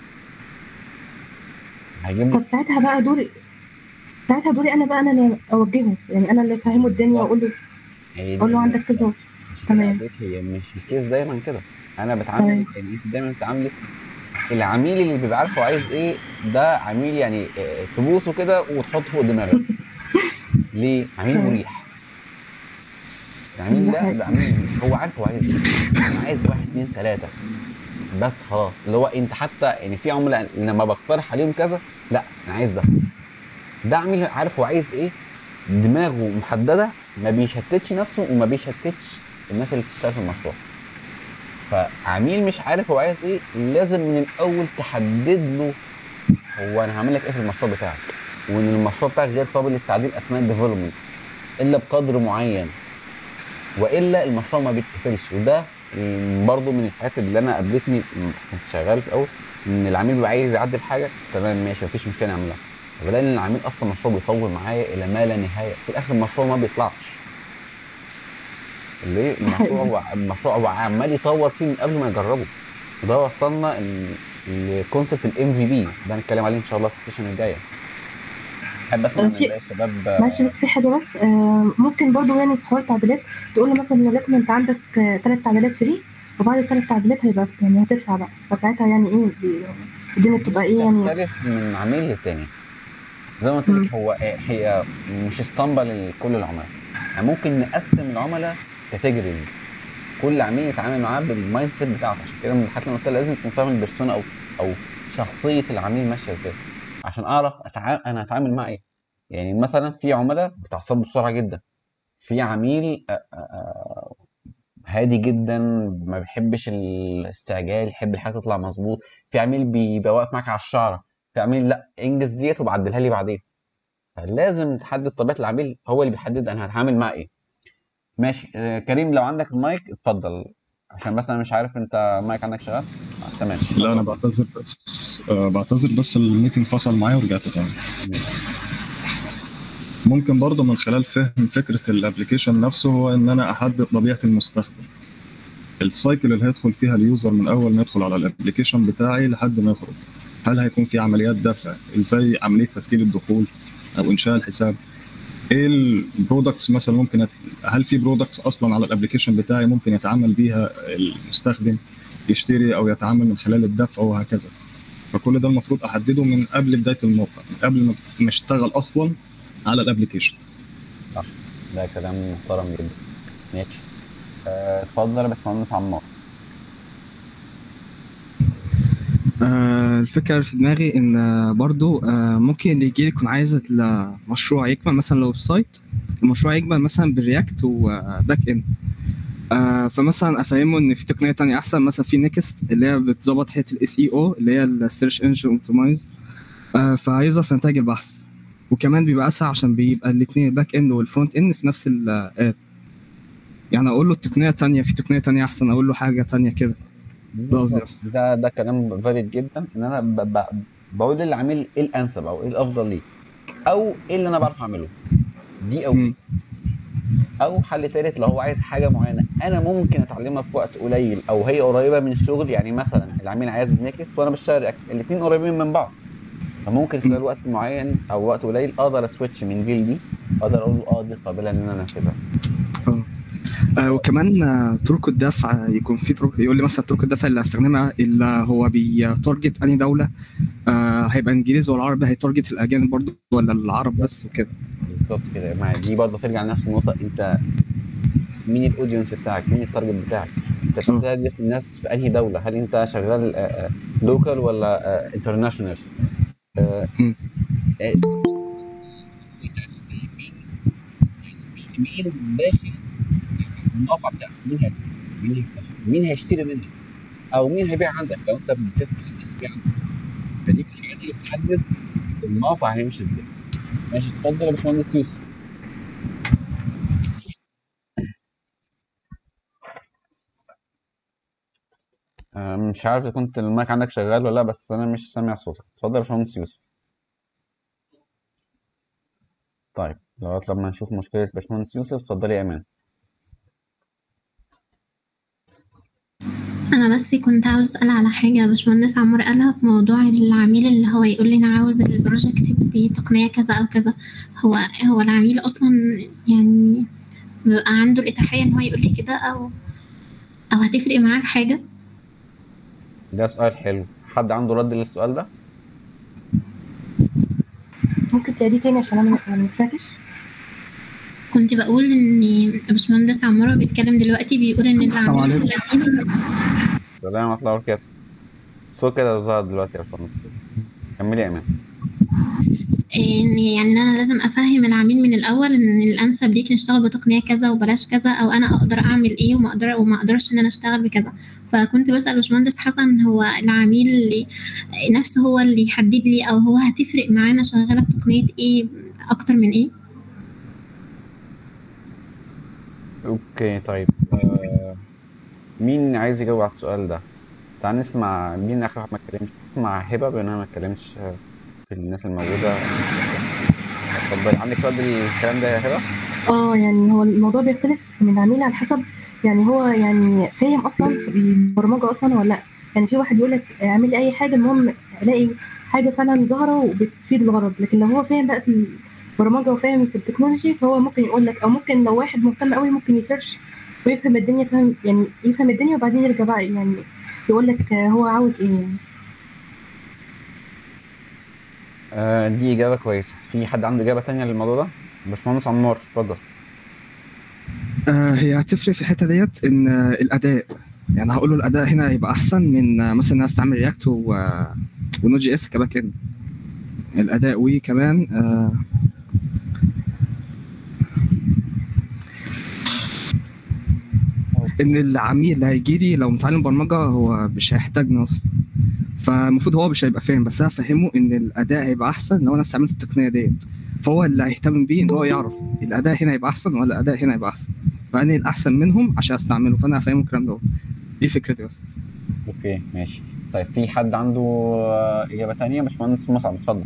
هيجيب طب لك ساعتها بقى دوري ساعتها دوري انا بقى انا اللي اوجهه يعني انا اللي افهمه الدنيا واقول له هي دي اقول له عندك كذا مش كده تمام. عليك هي مش الكيس دايما كده انا بتعامل تمام. يعني انت دايما بتعاملي العميل اللي بيبقى عارف هو عايز ايه ده عميل يعني آه، تبوسه كده وتحطه فوق دماغك ليه؟ عميل تمام. مريح العميل ده بيبقى عميل مريح هو عارف هو عايز ايه انا عايز واحد اتنين تلاته بس خلاص اللي هو انت حتى يعني في عملاء لما بقترح عليهم كذا لا انا عايز ده ده عميل عارف هو عايز ايه دماغه محدده ما بيشتتش نفسه وما بيشتتش الناس اللي بتشتغل في المشروع فعميل مش عارف هو عايز ايه لازم من الاول تحدد له هو انا هعمل لك ايه في المشروع بتاعك وان المشروع بتاعك غير قابل للتعديل اثناء الديفلوبمنت الا بقدر معين والا المشروع ما بيتقفلش وده برضو من الحاجات اللي انا قابلتني م- كنت شغال في الاول ان العميل بيبقى عايز يعدل حاجه تمام ماشي مفيش مشكله نعملها بلاقي ان العميل اصلا المشروع بيطول معايا الى ما لا نهايه في الاخر المشروع ما بيطلعش ليه المشروع هو المشروع هو عمال يطور فيه من قبل ما يجربه وده وصلنا لكونسبت الام في بي ده هنتكلم عليه ان شاء الله في السيشن الجايه احب اسمع آه، من في- باقي الشباب آه، معلش بس في حاجة بس آه، ممكن برضو يعني في حوار التعديلات تقول له مثلا وليكن انت عندك ثلاث تعديلات فري وبعد الثلاث تعديلات هيبقى يعني هتدفع بقى فساعتها يعني ايه بي- الدنيا بتبقى ايه يعني تختلف من عميل للتاني زي ما قلت لك هو آه، هي مش اسطمبة لكل العملاء يعني ممكن نقسم العملاء كاتيجوريز كل عميل يتعامل معاه بالمايند سيت بتاعته عشان كده من الحاجات اللي قلت لازم تكون فاهم البيرسونا او او شخصيه العميل ماشيه ازاي عشان اعرف أتع... انا هتعامل معاه ايه يعني مثلا في عملاء بتعصب بسرعه جدا في عميل آه، آه، آه، هادي جدا ما بيحبش الاستعجال يحب الحاجه تطلع مظبوط في عميل بيبقى واقف معاك على الشعره في عميل لا انجز ديت وبعدلها لي بعدين فلازم تحدد طبيعه العميل هو اللي بيحدد انا هتعامل معاه ايه ماشي آه، كريم لو عندك المايك اتفضل عشان بس انا مش عارف انت المايك عندك شغال آه، تمام لا انا بعتذر بس آه بعتذر بس الميتنج فصل معايا ورجعت تاني ممكن برضه من خلال فهم فكره الابلكيشن نفسه هو ان انا احدد طبيعه المستخدم السايكل اللي هيدخل فيها اليوزر من اول ما يدخل على الابلكيشن بتاعي لحد ما يخرج هل هيكون في عمليات دفع ازاي عمليه تسجيل الدخول او انشاء الحساب ايه البرودكتس مثلا ممكن أت... هل في برودكتس اصلا على الابلكيشن بتاعي ممكن يتعامل بيها المستخدم يشتري او يتعامل من خلال الدفع وهكذا فكل ده المفروض احدده من قبل بدايه الموقع من قبل ما ما اشتغل اصلا على الابلكيشن ده كلام محترم جدا ماشي آه، اتفضل يا باشمهندس عمار آه، الفكرة اللي في دماغي إن آه، برضو آه، ممكن اللي يجي يكون عايز المشروع يكمل مثلا لو ويب سايت المشروع يكمل مثلا بالرياكت وباك إند آه، فمثلا أفهمه إن في تقنية تانية أحسن مثلا في نيكست اللي هي بتظبط حتة الاس اي او اللي هي السيرش انجن اوبتمايز فهيظهر في نتائج البحث وكمان بيبقى أسرع عشان بيبقى الاتنين الباك إند والفرونت إند في نفس الآب يعني أقول له التقنية تانية في تقنية تانية أحسن أقول له حاجة تانية كده ده قصدي بالظبط. ده ده كلام فاليد جدا ان انا ب... ب... بقول للعميل ايه الانسب او ايه الافضل ليه او ايه اللي انا بعرف اعمله دي او مم. او حل تالت لو هو عايز حاجه معينه انا ممكن اتعلمها في وقت قليل او هي قريبه من الشغل يعني مثلا العميل عايز نيكست وانا بشتغل رياكت الاثنين قريبين من بعض فممكن خلال وقت معين او وقت قليل اقدر اسويتش من دي لدي اقدر اقول له اه دي قابله ان انا انفذها آه وكمان آه طرق الدفع يكون في طرق يقول لي مثلا طرق الدفع اللي هستخدمها اللي هو بيتارجت انهي دوله آه هيبقى انجليزي ولا عربي هيتارجت الاجانب برضو ولا العرب بس وكده بالظبط كده ما دي برضه ترجع لنفس النقطه انت مين الاودينس بتاعك مين التارجت بتاعك انت بتستهدف الناس في انهي دوله هل انت شغال لوكال ولا انترناشونال مم. مين داخل الموقع بتاعك مين هيدخل مين هيفتح مين هيشتري منك او مين هيبيع عندك لو انت بتسمع الناس تبيع عندك فدي من الحاجات اللي بتحدد الموقع هيمشي ازاي ماشي اتفضل يا باشمهندس يوسف آه، مش عارف اذا كنت المايك عندك شغال ولا لا بس انا مش سامع صوتك اتفضل يا باشمهندس يوسف طيب لغايه لما نشوف مشكله باشمهندس يوسف اتفضلي يا ايمان انا بس كنت عاوز اسال على حاجه باشمهندس عمرو قالها في موضوع العميل اللي هو يقول لي انا عاوز البروجكت بتقنيه كذا او كذا هو هو العميل اصلا يعني بيبقى عنده الاتاحيه ان هو يقول لي كده او او هتفرق معاك حاجه ده سؤال حلو حد عنده رد للسؤال ده ممكن تعيديه تاني عشان انا ما- ما سمعتش كنت بقول ان باشمهندس عمرو بيتكلم دلوقتي بيقول ان السلام العميل عليكم. السلام ورحمه الله وبركاته الصوت كده ظهر دلوقتي يا باشمهندس كملي يا ايمان ان يعني إن انا لازم افهم العميل من الاول ان الانسب ليك نشتغل بتقنيه كذا وبلاش كذا او انا اقدر اعمل ايه وما اقدر وما اقدرش ان انا اشتغل بكذا فكنت بسال باشمهندس حسن هو العميل اللي نفسه هو اللي يحدد لي او هو هتفرق معانا شغاله بتقنيه ايه اكتر من ايه اوكي طيب آه مين عايز يجاوب على السؤال ده تعال نسمع مين اخر واحد ما اتكلمش مع هبه بما انها ما اتكلمش آه، في الناس الموجوده اتفضل عندك رد الكلام ده يا هبه اه يعني هو الموضوع بيختلف من عميل على حسب يعني هو يعني فاهم اصلا في البرمجه اصلا ولا لا يعني في واحد يقول لك اعمل لي اي حاجه المهم الاقي حاجه فعلا ظاهره وبتفيد الغرض لكن لو هو فاهم بقى في البرمجه وفاهم في التكنولوجي فهو ممكن يقول لك او ممكن لو واحد مهتم قوي ممكن يسيرش ويفهم الدنيا فاهم يعني يفهم الدنيا وبعدين يرجع بقى يعني يقول لك هو عاوز ايه يعني آه دي إجابة كويسة في حد عنده إجابة تانية للموضوع ده؟ باشمهندس عمار اتفضل آه هي هتفرق في الحته ديت ان آه، الاداء يعني هقول له الاداء هنا هيبقى احسن من آه، مثلا الناس تعمل رياكت ونود جي اس كباك اند الاداء وكمان آه ان العميل اللي هيجي لي لو متعلم برمجه هو مش هيحتاجني اصلا فالمفروض هو مش هيبقى فاهم بس انا افهمه ان الاداء هيبقى احسن لو انا استعملت التقنيه ديت فهو اللي هيهتم بيه ان هو يعرف الاداء هنا هيبقى احسن ولا الاداء هنا هيبقى احسن فاني الاحسن منهم عشان استعمله فانا هفهمه الكلام ده دي فكرتي بس اوكي ماشي طيب في حد عنده آه، إجابة تانية باشمهندس مصعب اتفضل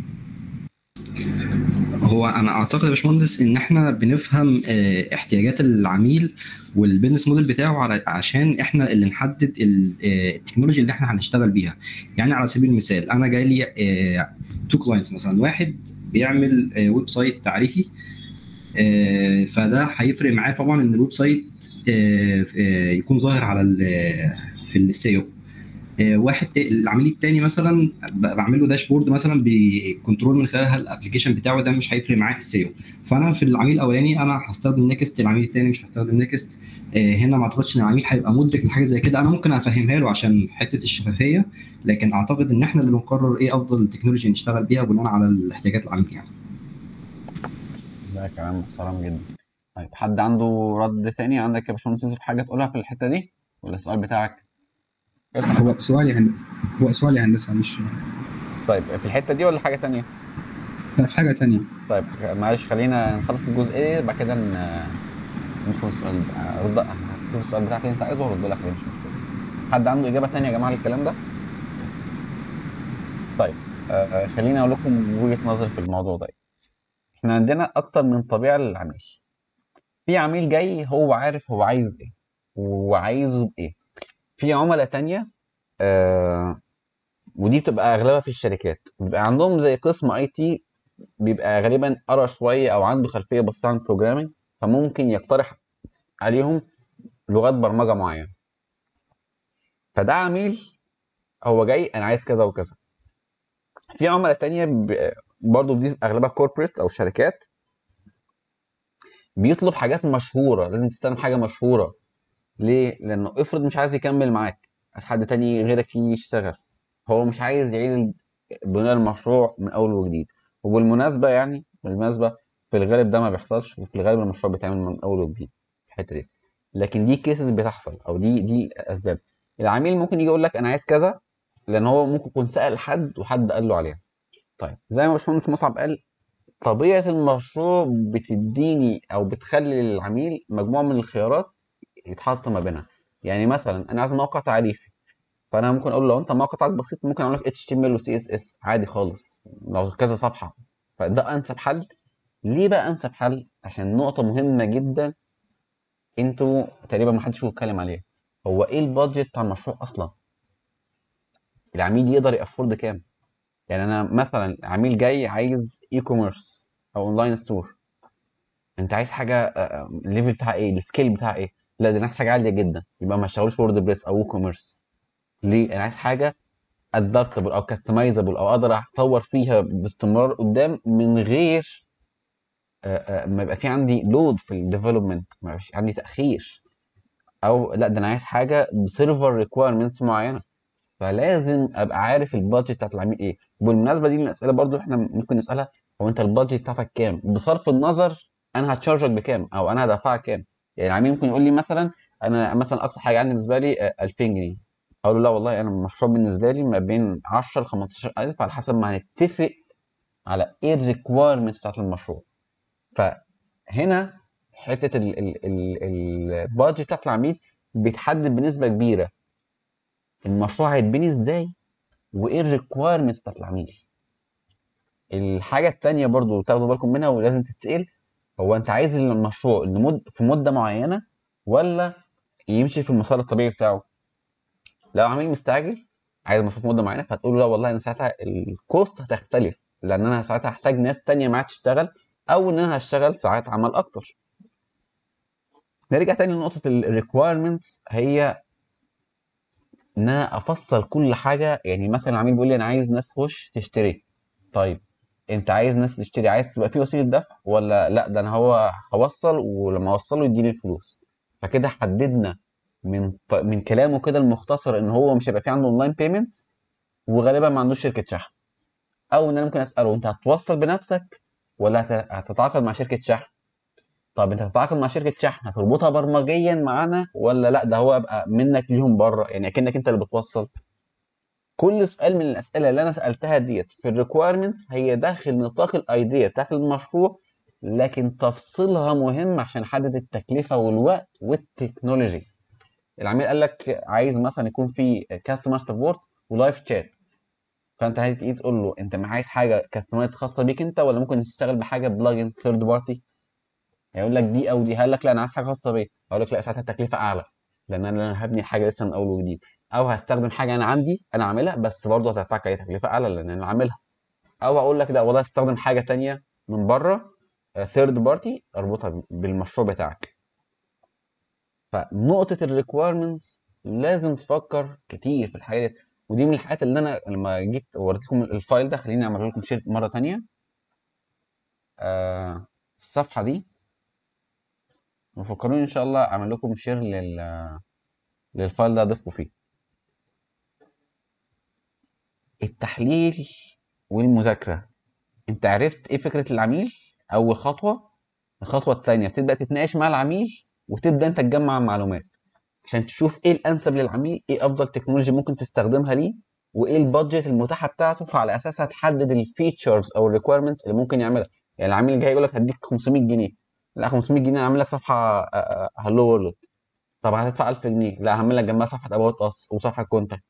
هو انا اعتقد يا باشمهندس ان احنا بنفهم آه، احتياجات العميل والبيزنس موديل بتاعه على عشان احنا اللي نحدد ال- آه، التكنولوجي اللي احنا هنشتغل بيها يعني على سبيل المثال انا جاي لي تو كلاينتس مثلا واحد بيعمل آه، ويب سايت تعريفي آه، فده هيفرق معاه طبعا ان الويب سايت آه، آه، يكون ظاهر على ال- في السيو واحد تا- العميل التاني مثلا ب- بعمل له داشبورد مثلا بكنترول من خلالها الابلكيشن بتاعه ده مش هيفرق معاه في السيو فانا في العميل الاولاني انا هستخدم نيكست العميل التاني مش هستخدم نيكست آه، هنا ما اعتقدش ان العميل هيبقى مدرك لحاجه زي كده انا ممكن افهمها له عشان حته الشفافيه لكن اعتقد ان احنا اللي بنقرر ايه افضل تكنولوجي نشتغل بيها بناء على احتياجات العميل يعني ده كلام محترم جدا طيب حد عنده رد تاني عندك يا باشمهندس يوسف حاجة تقولها في الحتة دي ولا السؤال بتاعك؟ افتح هو سؤالي هند... هو سؤالي هندسة مش طيب في الحتة دي ولا حاجة تانية؟ لا في حاجة تانية طيب معلش خلينا نخلص الجزئية بعد كده ن- ندخل السؤال بقى. رد هتشوف السؤال بتاعك اللي انت عايزه وارد لك عليه مش مشكلة حد عنده إجابة تانية يا جماعة للكلام ده؟ طيب آه خليني أقول لكم وجهة نظري في الموضوع ده احنا عندنا أكتر من طبيعة للعميل في عميل جاي هو عارف هو عايز ايه وعايزه بايه في عملاء تانية آه ودي بتبقى اغلبها في الشركات بيبقى عندهم زي قسم اي تي بيبقى غالبا قرا شويه او عنده خلفيه بسيطه عن البروجرامينج فممكن يقترح عليهم لغات برمجه معينه فده عميل هو جاي انا عايز كذا وكذا في عملاء تانية ب- برضو دي اغلبها كوربريت او شركات بيطلب حاجات مشهوره لازم تستخدم حاجه مشهوره ليه لانه افرض مش عايز يكمل معاك عايز حد تاني غيرك يجي يشتغل هو مش عايز يعيد بناء المشروع من اول وجديد وبالمناسبه يعني بالمناسبه في الغالب ده ما بيحصلش وفي الغالب المشروع بيتعمل من اول وجديد في الحته دي لكن دي كيسز بتحصل او دي دي اسباب العميل ممكن يجي يقول لك انا عايز كذا لان هو ممكن يكون سال حد وحد قال له عليها طيب زي ما باشمهندس مصعب قال طبيعه المشروع بتديني او بتخلي للعميل مجموعه من الخيارات يتحط ما بينها يعني مثلا انا عايز موقع تعريفي فانا ممكن اقول له لو انت موقع بتاعك بسيط ممكن اقول لك اتش تي ام ال وسي اس اس عادي خالص لو كذا صفحه فده انسب حل ليه بقى انسب حل عشان نقطه مهمه جدا انتوا تقريبا ما حدش فيكم اتكلم عليها هو ايه البادجت بتاع المشروع اصلا العميل يقدر يافورد كام يعني انا مثلا عميل جاي عايز اي كوميرس او اونلاين ستور انت عايز حاجه الليفل بتاعها ايه السكيل بتاعها ايه لا ده انا عايز حاجه عاليه جدا يبقى ما اشتغلوش وورد بريس او كوميرس ليه انا عايز حاجه ادابتبل او كاستمايزابل او اقدر اطور فيها باستمرار قدام من غير آه، آه، ما يبقى في عندي لود في الديفلوبمنت ما يبقاش عندي تاخير او لا ده انا عايز حاجه بسيرفر ريكويرمنتس معينه فلازم ابقى عارف البادجت بتاعت العميل ايه وبالمناسبه دي من الاسئله برضو احنا ممكن نسالها هو انت البادجت بتاعتك كام بصرف النظر انا هتشارجك بكام او انا هدفعك كام يعني العميل ممكن يقول لي مثلا انا مثلا اقصى حاجه عندي بالنسبه لي آه، 2000 جنيه اقول له لا والله انا المشروع بالنسبه لي ما بين 10 ل 15000 على حسب ما هنتفق على ايه الريكويرمنتس بتاعت المشروع فهنا حته البادجت بتاعت العميل بيتحدد بنسبه كبيره المشروع هيتبني ازاي وايه الريكويرمنتس بتاعت العميل الحاجه التانيه برضو تاخدوا بالكم منها ولازم تتسال هو انت عايز المشروع انه مد في مده معينه ولا يمشي في المسار الطبيعي بتاعه لو عميل مستعجل عايز مصروف مده معينه فهتقول له لا والله انا ساعتها الكوست هتختلف لان انا ساعتها هحتاج ناس تانية معايا تشتغل او ان انا هشتغل ساعات عمل اكتر نرجع تاني لنقطه الريكويرمنتس هي ان انا افصل كل حاجه يعني مثلا العميل بيقول لي انا عايز ناس تخش تشتري طيب انت عايز ناس تشتري عايز تبقى في وسيله دفع ولا لا ده انا هو هوصل ولما اوصله يديني الفلوس فكده حددنا من ط- من كلامه كده المختصر ان هو مش هيبقى في عنده اونلاين بيمنت وغالبا ما عندوش شركه شحن او ان انا ممكن اساله انت هتوصل بنفسك ولا هت- هتتعاقد مع شركه شحن طب انت هتتعاقد مع شركه شحن هتربطها برمجيا معانا ولا لا ده هو يبقى منك ليهم بره يعني اكنك انت اللي بتوصل كل سؤال من الاسئله اللي انا سالتها ديت في الريكويرمنتس هي داخل نطاق الايديا بتاعت المشروع لكن تفصيلها مهم عشان احدد التكلفه والوقت والتكنولوجي العميل قال لك عايز مثلا يكون في كاستمر سبورت ولايف شات فانت هتيجي تقول له انت عايز حاجه كاستمايز خاصه بيك انت ولا ممكن تشتغل بحاجه بلجن ثيرد بارتي هيقول لك دي او دي هقول لك لا انا عايز حاجه خاصه بيا اقول لك لا ساعتها التكلفه اعلى لان انا هبني الحاجه لسه من اول وجديد او هستخدم حاجه انا عندي انا عاملها بس برضه هتدفعك عليها تكلفه اعلى لان انا عاملها او اقول لك لا والله استخدم حاجه تانية من بره ثيرد بارتي اربطها بالمشروع بتاعك فنقطه الريكويرمنتس لازم تفكر كتير في الحاجه دي ودي من الحاجات اللي انا لما جيت وريتكم الفايل ده خليني اعمل لكم شير مره تانية آه الصفحه دي وفكروني ان شاء الله اعمل لكم شير لل للفايل ده اضيفكم فيه التحليل والمذاكره انت عرفت ايه فكره العميل اول خطوه الخطوه الثانيه بتبدا تتناقش مع العميل وتبدا انت تجمع معلومات عشان تشوف ايه الانسب للعميل ايه افضل تكنولوجي ممكن تستخدمها ليه وايه البادجت المتاحه بتاعته فعلى اساسها تحدد الفيتشرز او الريكويرمنتس اللي ممكن يعملها يعني العميل جاي يقول لك هديك 500 جنيه لا 500 جنيه اعمل لك صفحه هلو وورلد طب هتدفع 1000 جنيه لا هعمل لك جنبها صفحه اباوت اس وصفحه كونتاكت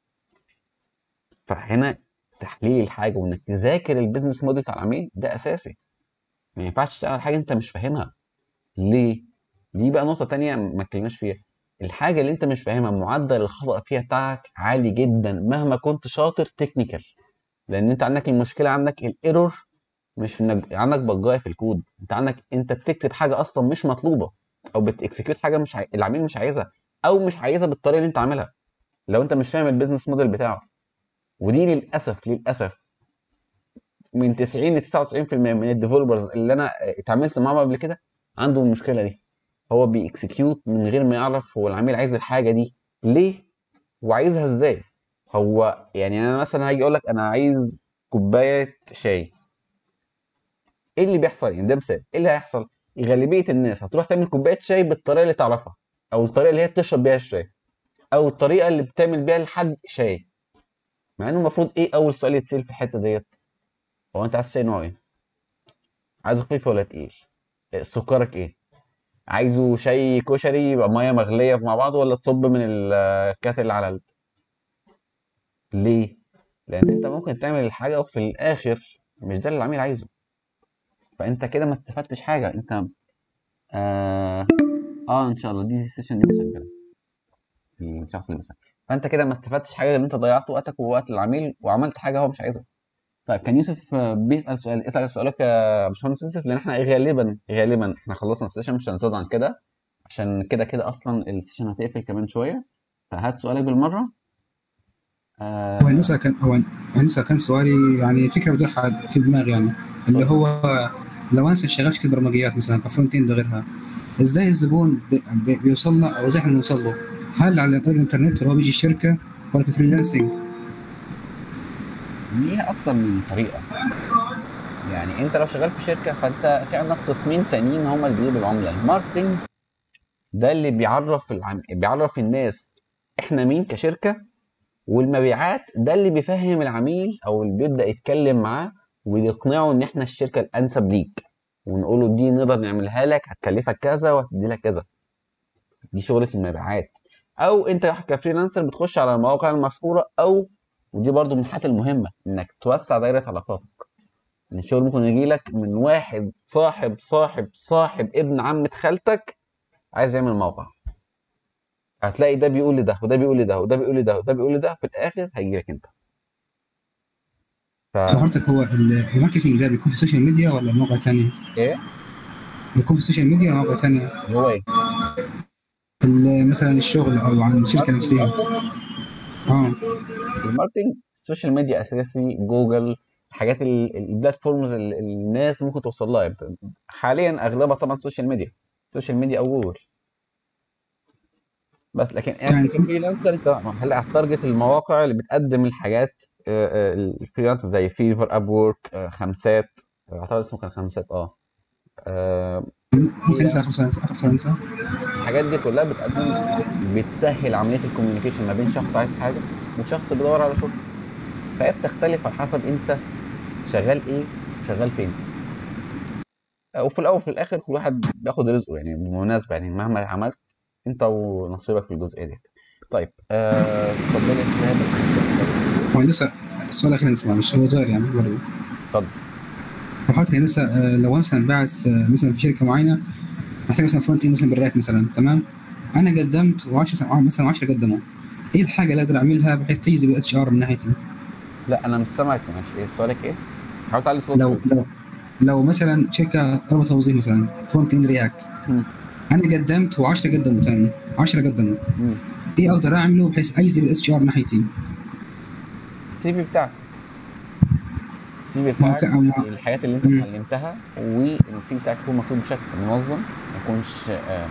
فهنا تحليل الحاجه وانك تذاكر البيزنس موديل بتاع العميل ده اساسي ما ينفعش تشتغل على حاجه انت مش فاهمها ليه دي بقى نقطه تانية ما اتكلمناش فيها الحاجه اللي انت مش فاهمها معدل الخطا فيها بتاعك عالي جدا مهما كنت شاطر تكنيكال لان انت عندك المشكله عندك الايرور مش في انك عندك بجايه في الكود انت عندك انت بتكتب حاجه اصلا مش مطلوبه او بتكسكيوت حاجه مش عاي... العميل مش عايزها او مش عايزها بالطريقه اللي انت عاملها لو انت مش فاهم البيزنس موديل بتاعه ودي للاسف للاسف من 90 ل 99% من الديفلوبرز اللي انا اتعاملت معاهم قبل كده عندهم المشكله دي هو بيكسكيوت من غير ما يعرف هو العميل عايز الحاجه دي ليه وعايزها ازاي هو يعني انا مثلا هاجي اقول لك انا عايز كوبايه شاي ايه اللي بيحصل يعني ده مثال ايه اللي هيحصل غالبيه الناس هتروح تعمل كوبايه شاي بالطريقه اللي تعرفها او الطريقه اللي هي بتشرب بيها الشاي او الطريقه اللي بتعمل بيها لحد شاي مع انه المفروض ايه اول سؤال يتسال في الحته ديت هو انت عايز شاي نوع ايه عايزه خفيف ولا تقيل سكرك ايه عايزه شاي كشري يبقى ميه مغليه مع بعض ولا تصب من الكاتل على ال... ليه لان انت ممكن تعمل الحاجه وفي الاخر مش ده اللي العميل عايزه فانت كده ما استفدتش حاجه انت اه, آه ان شاء الله دي السيشن دي مسجله الشخص اللي بيسجل فانت كده ما استفدتش حاجه لان انت ضيعت وقتك ووقت العميل وعملت حاجه هو مش عايزها طيب كان يوسف بيسال سؤال اسال سؤالك يا باشمهندس يوسف لان احنا غالبا غالبا احنا خلصنا السيشن مش هنزود عن كده عشان كده كده اصلا السيشن هتقفل كمان شويه فهات سؤالك بالمره هو هندسه كان هو هندسه كان سؤالي يعني فكره بتدور في دماغي يعني اللي هو لو انا شغال في برمجيات مثلا كفرونت اند غيرها ازاي الزبون بي بيوصل له او ازاي احنا بنوصل له؟ هل على طريق الانترنت ولا هو بيجي الشركه ولا في فريلانسنج؟ ليها اكتر من طريقه يعني انت لو شغال في شركه فانت في عندك قسمين تانيين هم اللي بيجيبوا العمله الماركتنج ده اللي بيعرف العم... بيعرف الناس احنا مين كشركه والمبيعات ده اللي بيفهم العميل او اللي بيبدا يتكلم معاه ويقنعه ان احنا الشركه الانسب ليك ونقول له دي نقدر نعملها لك هتكلفك كذا وهتدي لك كذا دي شغله المبيعات او انت كفريلانسر بتخش على المواقع المشهوره او ودي برضو من الحاجات المهمه انك توسع دايره علاقاتك ان الشغل ممكن يجي لك من واحد صاحب صاحب صاحب ابن عمة خالتك عايز يعمل موقع هتلاقي ده بيقول لي ده وده بيقول لي ده وده بيقول لي ده وده بيقول لي ده في الاخر هيجي لك انت ف طب حضرتك هو ال- الماركتينج ده بيكون في السوشيال ميديا ولا مواقع تانية؟ ايه بيكون في السوشيال ميديا ولا مواقع تانية؟ هو ايه ال- مثلا الشغل او عن الشركه نفسها اه الماركتنج السوشيال ميديا اساسي جوجل حاجات ال- ال- البلاتفورمز اللي الناس ممكن توصل لها حاليا اغلبها طبعا سوشيال ميديا سوشيال ميديا او جوجل بس لكن يعني انت كفريلانسر انت هلا هتارجت المواقع اللي بتقدم الحاجات آه، آه، الفريلانسر زي فيفر اب وورك خمسات آه، اعتقد اسمه كان خمسات اه آه، ممكن نسال اخر سؤال اخر سؤال نسأل؟ الحاجات دي كلها بتقدم بتسهل عمليه الكوميونيكيشن ما بين شخص عايز حاجه وشخص بيدور على شغل فهي بتختلف على حسب انت شغال ايه وشغال فين آه، وفي الاول وفي الاخر كل واحد بياخد رزقه يعني بالمناسبه يعني مهما عملت انت ونصيبك في الجزئيه دي طيب آه، اتفضل يا شباب هو لسه السؤال الاخير نسمع مش هو صغير يعني برضه اتفضل وحضرتك يعني لسه آه، لو مثلا باعث آه، مثلا في شركه معينه محتاج مثلا فرونت اند مثلا بالرياكت مثلا تمام انا قدمت و10 مثلا مثلا 10 قدموا ايه الحاجه اللي اقدر اعملها بحيث تجذب الاتش ار من ناحيتي لا انا مش سامعك ماشي ايه سؤالك ايه؟ حاول تعلي صوتك لو لو لو مثلا شركه طلبت توظيف مثلا فرونت اند رياكت مم. انا قدمت و10 قدموا تاني 10 قدموا مم. ايه اقدر اعمله بحيث اجذب الاتش ار ناحيتي السي في بتاعك السي في ما هو بتاعك ك- ما- الحاجات اللي انت مم. اتعلمتها والسي في بتاعك يكون مكتوب بشكل منظم ما يكونش آه،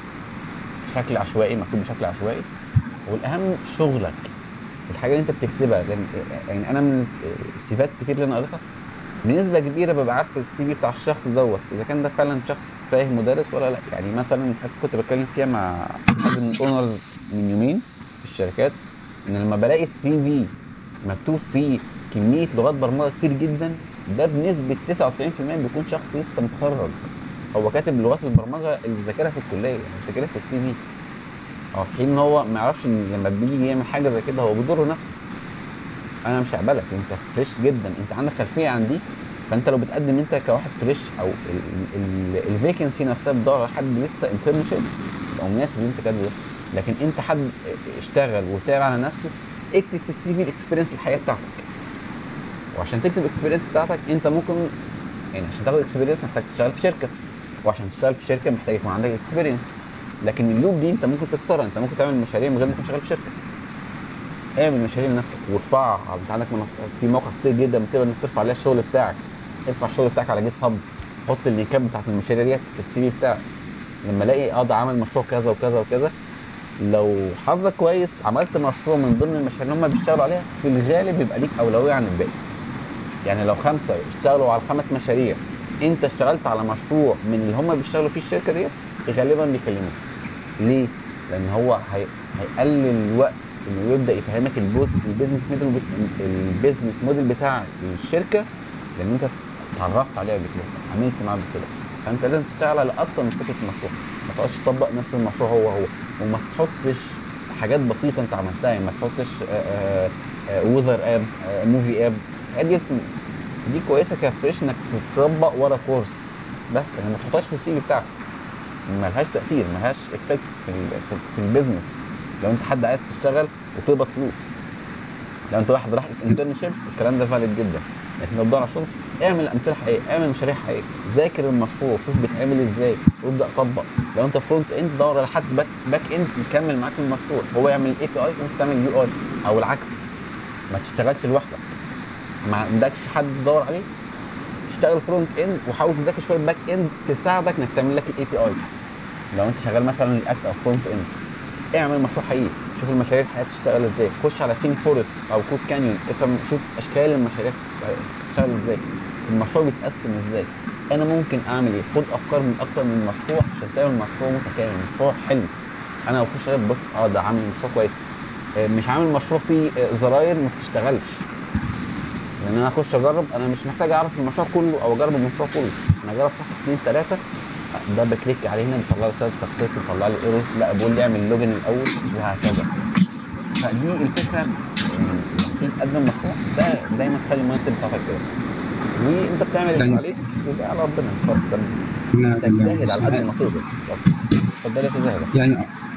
بشكل عشوائي مكتوب بشكل عشوائي والاهم شغلك الحاجه اللي انت بتكتبها لان يعني انا من السيفات كتير اللي انا قريتها بنسبه كبيره ببقى عارف السي في بتاع الشخص دوت اذا كان ده فعلا شخص فاهم مدرس ولا لا يعني مثلا حاجة كنت بتكلم فيها مع حد من الاونرز من يومين في الشركات ان لما بلاقي السي في مكتوب فيه كميه لغات برمجه كتير جدا ده بنسبه 99% بيكون شخص لسه متخرج هو كاتب لغات البرمجه اللي ذاكرها في الكليه مش ذاكرها في السي في اه في حين ان هو ما يعرفش ان لما بيجي يعمل حاجه زي كده هو بيضر نفسه انا مش هقبلك انت فريش جدا انت عندك خلفيه عن دي فانت لو بتقدم انت كواحد فريش او الفيكنسي نفسها بتدور على حد لسه انترنشيب او مناسب اللي انت كاتبه ده لكن انت حد اشتغل وتابع على نفسه اكتب في السي في الاكسبيرينس الحياه بتاعتك وعشان تكتب الاكسبيرينس بتاعتك انت ممكن يعني عشان تاخد اكسبيرينس محتاج تشتغل في شركه وعشان تشتغل في شركه محتاج يكون عندك اكسبيرينس لكن اللوب دي انت ممكن تكسرها انت ممكن تعمل مشاريع من غير ما تكون شغال في شركه اعمل مشاريع لنفسك وارفعها انت عندك منصات في مواقع كتير جدا بتقدر انك ترفع عليها الشغل بتاعك ارفع الشغل بتاعك على جيت هاب حط اللينكات بتاعت المشاريع ديت في السي في بتاعك لما الاقي اه ده عمل مشروع كذا وكذا وكذا لو حظك كويس عملت مشروع من ضمن المشاريع اللي هم بيشتغلوا عليها في الغالب بيبقى ليك اولويه عن الباقي يعني لو خمسه اشتغلوا على الخمس مشاريع انت اشتغلت على مشروع من اللي هم بيشتغلوا فيه الشركه ديت غالبا بيكلموك ليه؟ لان هو هي... هيقلل الوقت انه يبدا يفهمك البوز... البيزنس موديل البيزنس موديل بتاع الشركه لان انت اتعرفت عليها قبل كده عملت معاه قبل كده فانت لازم تشتغل على اكتر من فكره مشروع ما تقعدش تطبق نفس المشروع هو هو وما تحطش حاجات بسيطه انت عملتها يعني ما تحطش وذر اب موفي اب الحاجات دي دي كويسه كفريش انك تطبق ورا كورس بس لكن ما تحطهاش في السي في بتاعك ملهاش تاثير ملهاش افكت في ال في, في البيزنس لو انت حد عايز تشتغل وتقبض فلوس لو انت واحد راح انترنشيب الكلام ده فاليد جدا لكن لو بتدور على شغل اعمل امثله حقيقيه اعمل مشاريع حقيقيه ذاكر المشروع شوف بيتعمل ازاي وابدا طبق لو انت فرونت اند دور على حد باك, باك اند يكمل معاك المشروع هو يعمل اي بي اي وانت تعمل يو اي او العكس ما تشتغلش لوحدك ما عندكش حد تدور عليه اشتغل فرونت اند وحاول تذاكر شويه باك اند تساعدك انك تعمل لك الاي بي اي لو انت شغال مثلا رياكت او فرونت اند اعمل مشروع حقيقي شوف المشاريع الحقيقيه بتشتغل ازاي خش على ثيم فورست او كود كانيون افهم شوف اشكال المشاريع بتشتغل ازاي المشروع بيتقسم ازاي انا ممكن اعمل ايه خد افكار من اكثر من مشروع عشان تعمل مشروع متكامل مشروع حلو انا بخش عليه بص اه ده عامل مشروع كويس اه مش عامل مشروع فيه زراير ما بتشتغلش لان انا اخش اجرب انا مش محتاج اعرف المشروع كله او اجرب المشروع كله انا اجرب صفحه اثنين ثلاثه ده بكليك عليه هنا بيطلع لي رساله سكسس بيطلع لي ايرور لا بيقول لي اعمل لوجن الاول وهكذا فدي الفكره لما تيجي تقدم مشروع ده دايما تخلي المايند سيت بتاعتك كده وانت بتعمل اللي عليك وبقى على ربنا خلاص تمام تجتهد على قد ما تقدر اتفضل يا استاذ يعني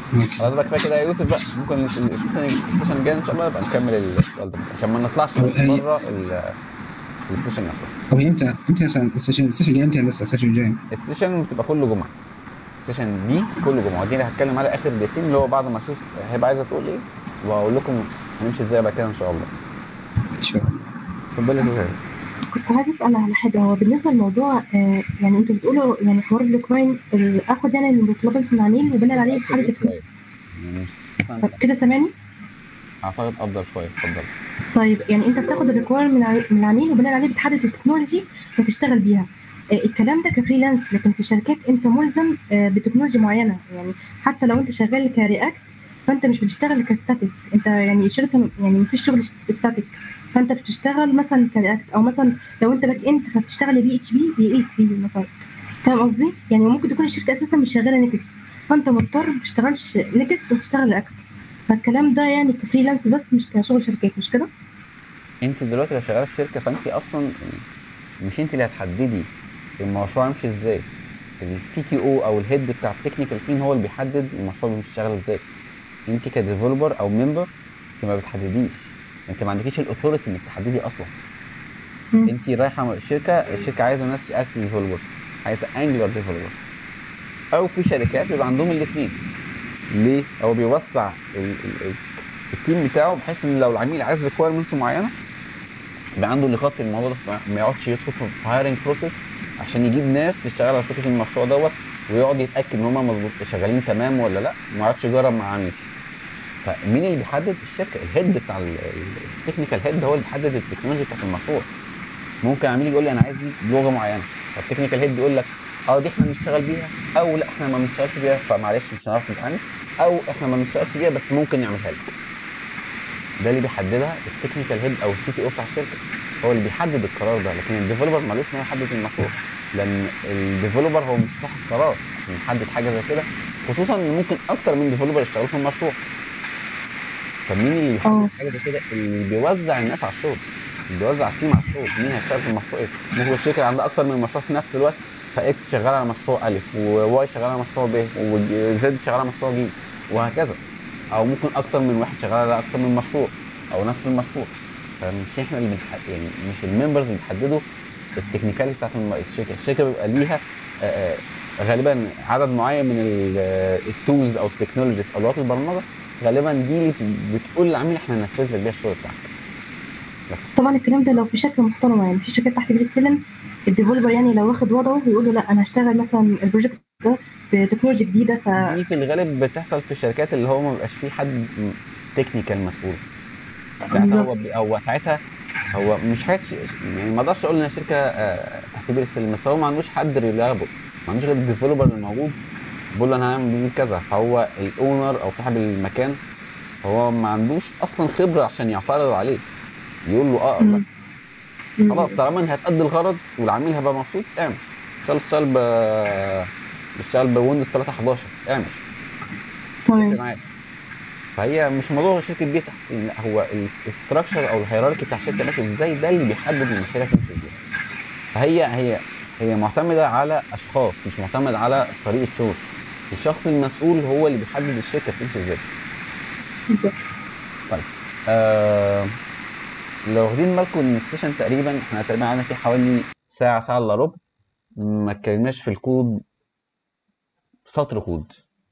خلاص بقى كفايه كده يا يوسف بقى ممكن الس- السيشن السيشن الجاي ان شاء الله نبقى نكمل السؤال ده بس عشان ما نطلعش طب هي- بره ال- السيشن نفسه طب هي امتى امتى مثلا السيشن السيشن الجاي امتى هندسه السيشن الجاي السيشن بتبقى كل جمعه السيشن دي كل جمعه ودي اللي هتكلم على اخر دقيقتين اللي هو بعد ما اشوف هيبقى عايزه تقول ايه واقول لكم هنمشي ازاي بقى كده ان شاء الله ان شاء الله اتفضلي يا سوزان كنت عايز اسال على حاجه هو بالنسبه للموضوع آه يعني انتوا بتقولوا يعني حوار الكلاين اخد يعني المتطلبات من العميل وبناء عليه بس حاجه بعيد شويه يعني مش طب كده سامعني اعتقد افضل شويه اتفضل طيب يعني انت بتاخد الريكواير من الع- من العميل وبناء عليه بتحدد التكنولوجي اللي تشتغل بيها آه، الكلام ده كفريلانس لكن في شركات انت ملزم آه، بتكنولوجيا معينه يعني حتى لو انت شغال كرياكت فانت مش بتشتغل كستاتيك انت يعني شركه يعني مفيش شغل ستاتيك فانت بتشتغل مثلا كرياكت او مثلا لو انت باك اند فبتشتغل بي اتش بي بي اس بي مثلا فاهم قصدي؟ يعني ممكن تكون الشركه اساسا مش شغاله نيكست فانت مضطر ما تشتغلش نيكست وتشتغل رياكت فالكلام ده يعني كفريلانس بس مش كشغل شركات مش كده؟ انت دلوقتي لو شغاله في شركه فانت اصلا مش انت اللي هتحددي المشروع يمشي ازاي السي تي او او الهيد بتاع التكنيكال تيم هو اللي بيحدد المشروع بيمشي شغال ازاي انت كديفلوبر او ممبر انت ما بتحدديش انت ما عندكيش الاثوريتي انك تحددي اصلا مم. انت رايحه الشركه الشركه عايزه ناس اكت ديفلوبرز عايزه انجلر ديفلوبرز او في شركات بيبقى عندهم الاثنين ليه هو بيوسع ال- ال- ال- التيم بتاعه بحيث ان لو العميل عايز ريكويرمنتس معينه يبقى عنده اللي يغطي الموضوع ده ما- ما يقعدش يدخل في هايرنج بروسيس عشان يجيب ناس تشتغل على فكره المشروع دوت ويقعد يتاكد ان هم مظبوط شغالين تمام ولا لا ما يقعدش يجرب مع عميل فمين اللي بيحدد الشركه الهيد بتاع التكنيكال هيد هو اللي بيحدد التكنولوجي بتاعت المشروع ممكن عميل يقول لي انا عايز دي بلغه معينه فالتكنيكال هيد يقول لك اه دي احنا بنشتغل بيها او لا احنا ما بنشتغلش بيها فمعلش مش هنعرف نتعامل او احنا ما بنشتغلش بيها بس ممكن نعملها لك ده اللي بيحددها التكنيكال هيد او السي تي او بتاع الشركه هو اللي بيحدد القرار ده لكن الديفلوبر مالوش ان هو يحدد المشروع لان الديفلوبر هو مش صاحب قرار عشان يحدد حاجه زي كده خصوصا ان ممكن اكتر من ديفلوبر يشتغلوا في المشروع فمين اللي بيحدد اه حاجه زي كده اللي بيوزع الناس على الشغل اللي بيوزع التيم على الشغل مين هيشتغل في المشروع ايه ممكن الشركه عندها اكتر من مشروع في نفس الوقت فاكس شغال على مشروع الف وواي شغال على مشروع ب وزد شغال على مشروع ج وهكذا او ممكن اكتر من واحد شغال على اكتر من مشروع او نفس المشروع فمش احنا اللي بنحدد يعني مش الممبرز اللي بيحددوا التكنيكاليتي بتاعت الم- الشركه الشركه بيبقى ليها آه، آه، غالبا عدد معين من التولز او التكنولوجيز او لغات البرمجه غالبا دي اللي بتقول للعميل احنا هننفذ لك بيها الشغل بتاعك بس طبعا الكلام ده لو في شركه محترمه يعني في شركات تحت بير السلم الديفلوبر يعني لو واخد وضعه بيقول له لا انا هشتغل مثلا البروجكت ده بتكنولوجي جديده ف دي في الغالب بتحصل في الشركات اللي هو ما بيبقاش فيه حد تكنيكال مسؤول ساعتها هو بي- هو ساعتها هو مش حاجه يعني ما اقدرش اقول انها شركه آه، تحت بير السلم بس هو ما عندوش حد ريلابل ما عندوش غير الديفلوبر اللي موجود بيقول له انا هعمل بيه كذا فهو الاونر او صاحب المكان هو ما عندوش اصلا خبره عشان يعترض عليه يقول له اه أو لا مم. خلاص طالما انها هتأدي الغرض والعميل هيبقى مبسوط اعمل اشتغل اشتغل ب اشتغل بويندوز 3 11 اعمل تمام يفرق معاك فهي مش موضوع شركه بيت تحسين لا هو الاستراكشر او الهيراركي بتاع الشركه ماشي ازاي ده اللي بيحدد المشاريع تمشي ازاي فهي هي هي معتمده على اشخاص مش معتمد على طريقه شغل الشخص المسؤول هو اللي بيحدد الشركه بتمشي ازاي بالظبط طيب آه لو واخدين بالكم ان السيشن تقريبا احنا تقريبا قعدنا فيه حوالي ساعه ساعه الا ربع ما اتكلمناش في الكود سطر كود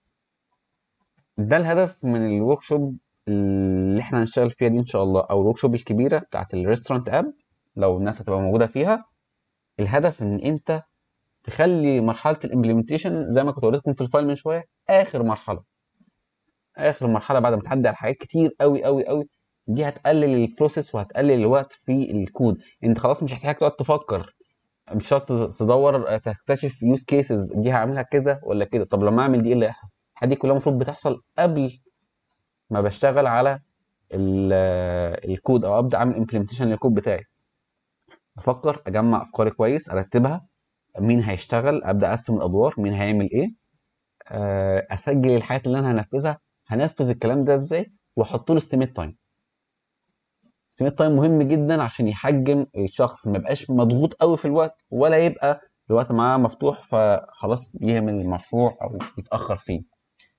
ده الهدف من الورك شوب اللي احنا هنشتغل فيها دي ان شاء الله او الورك شوب الكبيره بتاعت الريستورانت اب لو الناس هتبقى موجوده فيها الهدف ان انت تخلي مرحله الامبلمنتيشن زي ما كنت وريتكم في الفايل من شويه اخر مرحله اخر مرحله بعد ما تعدي على حاجات كتير قوي قوي قوي دي هتقلل البروسيس وهتقلل الوقت في الكود انت خلاص مش هتحتاج تقعد تفكر مش شرط تدور تكتشف يوز كيسز دي هعملها كده ولا كده طب لما اعمل دي ايه اللي هيحصل الحاجات دي كلها المفروض بتحصل قبل ما بشتغل على ال- الكود او ابدا اعمل امبلمنتيشن للكود بتاعي افكر اجمع افكاري كويس ارتبها مين هيشتغل ابدا اقسم الادوار مين هيعمل ايه آه، اسجل الحاجات اللي انا هنفذها هنفذ الكلام ده ازاي واحط له استيميت تايم استيميت تايم مهم جدا عشان يحجم الشخص ما يبقاش مضغوط قوي في الوقت ولا يبقى الوقت معاه مفتوح فخلاص يهمل المشروع او يتاخر فيه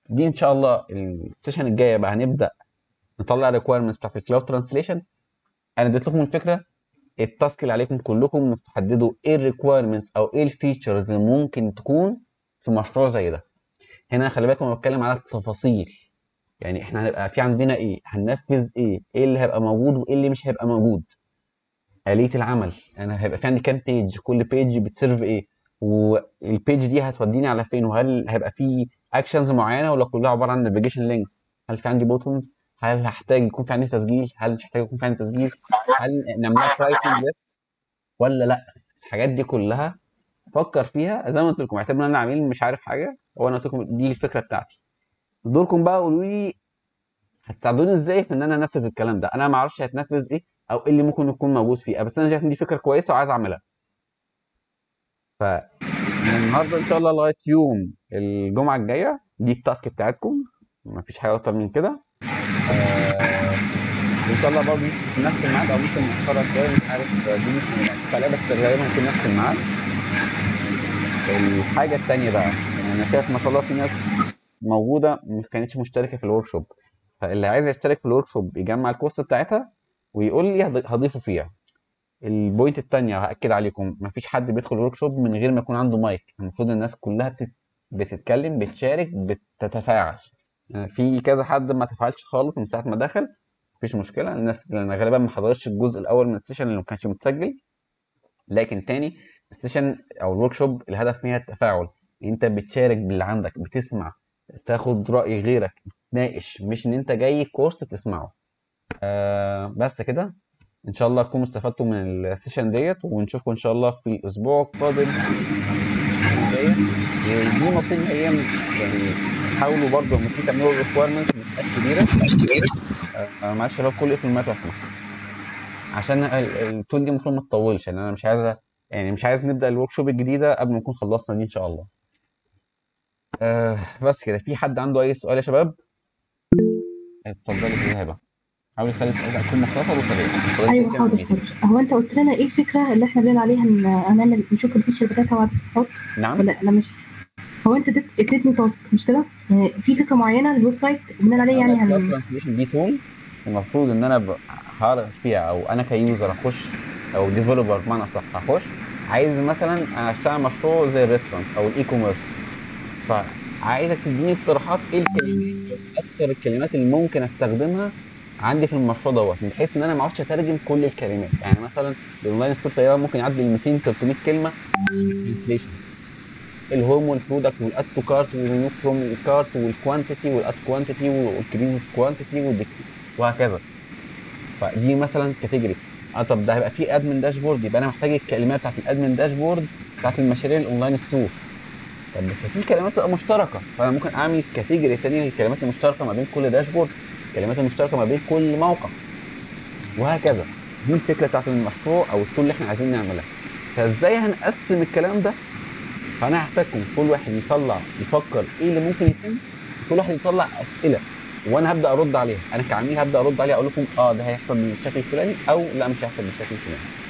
دي ان شاء الله السيشن الجايه بقى هنبدا نطلع الريكويرمنتس بتاعت الكلاود ترانسليشن انا اديت لكم الفكره التاسك اللي عليكم كلكم انكم تحددوا ايه الريكويرمنتس او ايه الفيتشرز اللي ممكن تكون في مشروع زي ده هنا خلي بالكم انا بتكلم على التفاصيل يعني احنا هنبقى في عندنا ايه هننفذ ايه ايه اللي هيبقى موجود وايه اللي مش هيبقى موجود آلية العمل انا هيبقى في عندي كام بيج كل بيج بتسيرف ايه والبيج دي هتوديني على فين وهل هيبقى في اكشنز معينه ولا كلها عباره عن نافيجيشن لينكس هل في عندي بوتنز هل هحتاج يكون في عندي تسجيل هل مش هحتاج يكون في عندي تسجيل هل نعملها برايسنج ليست ولا لا الحاجات دي كلها فكر فيها زي ما قلت لكم اعتبر ان انا عميل مش عارف حاجه وانا قلت لكم دي الفكره بتاعتي دوركم بقى قولوا لي هتساعدوني ازاي في ان انا انفذ الكلام ده انا ما اعرفش هتنفذ ايه او ايه اللي ممكن يكون موجود فيه بس انا شايف ان دي فكره كويسه وعايز اعملها ف من النهارده ان شاء الله لغايه يوم الجمعه الجايه دي التاسك بتاعتكم مفيش حاجه اكتر من كده آه ان شاء الله برضه في نفس الميعاد او ممكن نأخرها شويه مش عارف دي ممكن نتفق عليها بس غالبا هيكون نفس الميعاد الحاجه الثانيه بقى يعني انا شايف ما شاء الله في ناس موجوده ما كانتش مشتركه في الورك شوب فاللي عايز يشترك في الورك شوب يجمع الكورس بتاعتها ويقول لي هض- هضيفه فيها البوينت التانية هأكد عليكم مفيش حد بيدخل ورك شوب من غير ما يكون عنده مايك المفروض الناس كلها بتت... بتتكلم بتشارك بتتفاعل يعني في كذا حد ما تفاعلش خالص من ساعة ما دخل مفيش مشكلة الناس لأن غالبا ما حضرتش الجزء الأول من السيشن اللي ما كانش متسجل لكن تاني السيشن أو الورك شوب الهدف فيها التفاعل انت بتشارك باللي عندك بتسمع تاخد رأي غيرك تناقش مش ان انت جاي كورس تسمعه آه بس كده ان شاء الله تكونوا استفدتوا من السيشن ديت ونشوفكم ان شاء الله في الاسبوع القادم السنة الجاية ودي المفروض ان هي يعني حاولوا برضه لما تيجي تعملوا الريكويرمنتس ما تبقاش كبيره آه معلش يا شباب كل اقفل المايك لو سمحت عشان ال- التول دي المفروض ما تطولش يعني انا مش عايز يعني مش عايز نبدا الورك شوب الجديده قبل ما نكون خلصنا دي ان شاء الله آه بس كده في حد عنده اي سؤال يا شباب اتفضلي يا استاذ هبه حاولي تخلي السؤال ده يكون مختصر وسريع اتفضلي ايوه كده حاضر كده. حاضر هو انت قلت لنا ايه الفكره اللي احنا بنقول عليها ان هنعمل نشوف الفيتشر بتاعتها بعد الصفحات نعم ولا لا مش هو انت اديت- اديتني تاسك مش كده؟ يعني في فكره معينه للويب سايت بنقول عليه يعني الكلاود هن... ترانسليشن دي تول المفروض ان انا ب- هعرف فيها او انا كيوزر اخش او ديفلوبر بمعنى اصح هخش عايز مثلا اشتغل مشروع زي الريستورانت او الاي كوميرس فعايزك تديني اقتراحات ايه الكلمات او اكثر الكلمات اللي ممكن استخدمها عندي في المشروع دوت بحيث ان انا ما اقعدش اترجم كل الكلمات يعني مثلا الاونلاين ستور تقريبا ممكن يعدي ال 200 300 كلمه ترانسليشن الهوم والبرودكت والاد تو كارت والريموف فروم الكارت والكوانتيتي والاد كوانتيتي والكريز كوانتيتي وهكذا فدي مثلا كاتيجوري اه طب ده هيبقى فيه ادمن داشبورد يبقى انا محتاج الكلمات بتاعت الادمن داشبورد بتاعت المشاريع الاونلاين ستور طب بس في كلمات تبقى مشتركه فانا ممكن اعمل كاتيجوري تاني للكلمات المشتركه ما بين كل داشبورد الكلمات المشتركه ما بين كل موقع وهكذا دي الفكره بتاعت المشروع او التول اللي احنا عايزين نعملها فازاي هنقسم الكلام ده فانا هحتاجكم كل واحد يطلع يفكر ايه اللي ممكن يتم كل واحد يطلع اسئله وانا هبدا ارد عليها انا كعميل هبدا ارد عليها اقول لكم اه ده هيحصل بالشكل الفلاني او لا مش هيحصل بالشكل الفلاني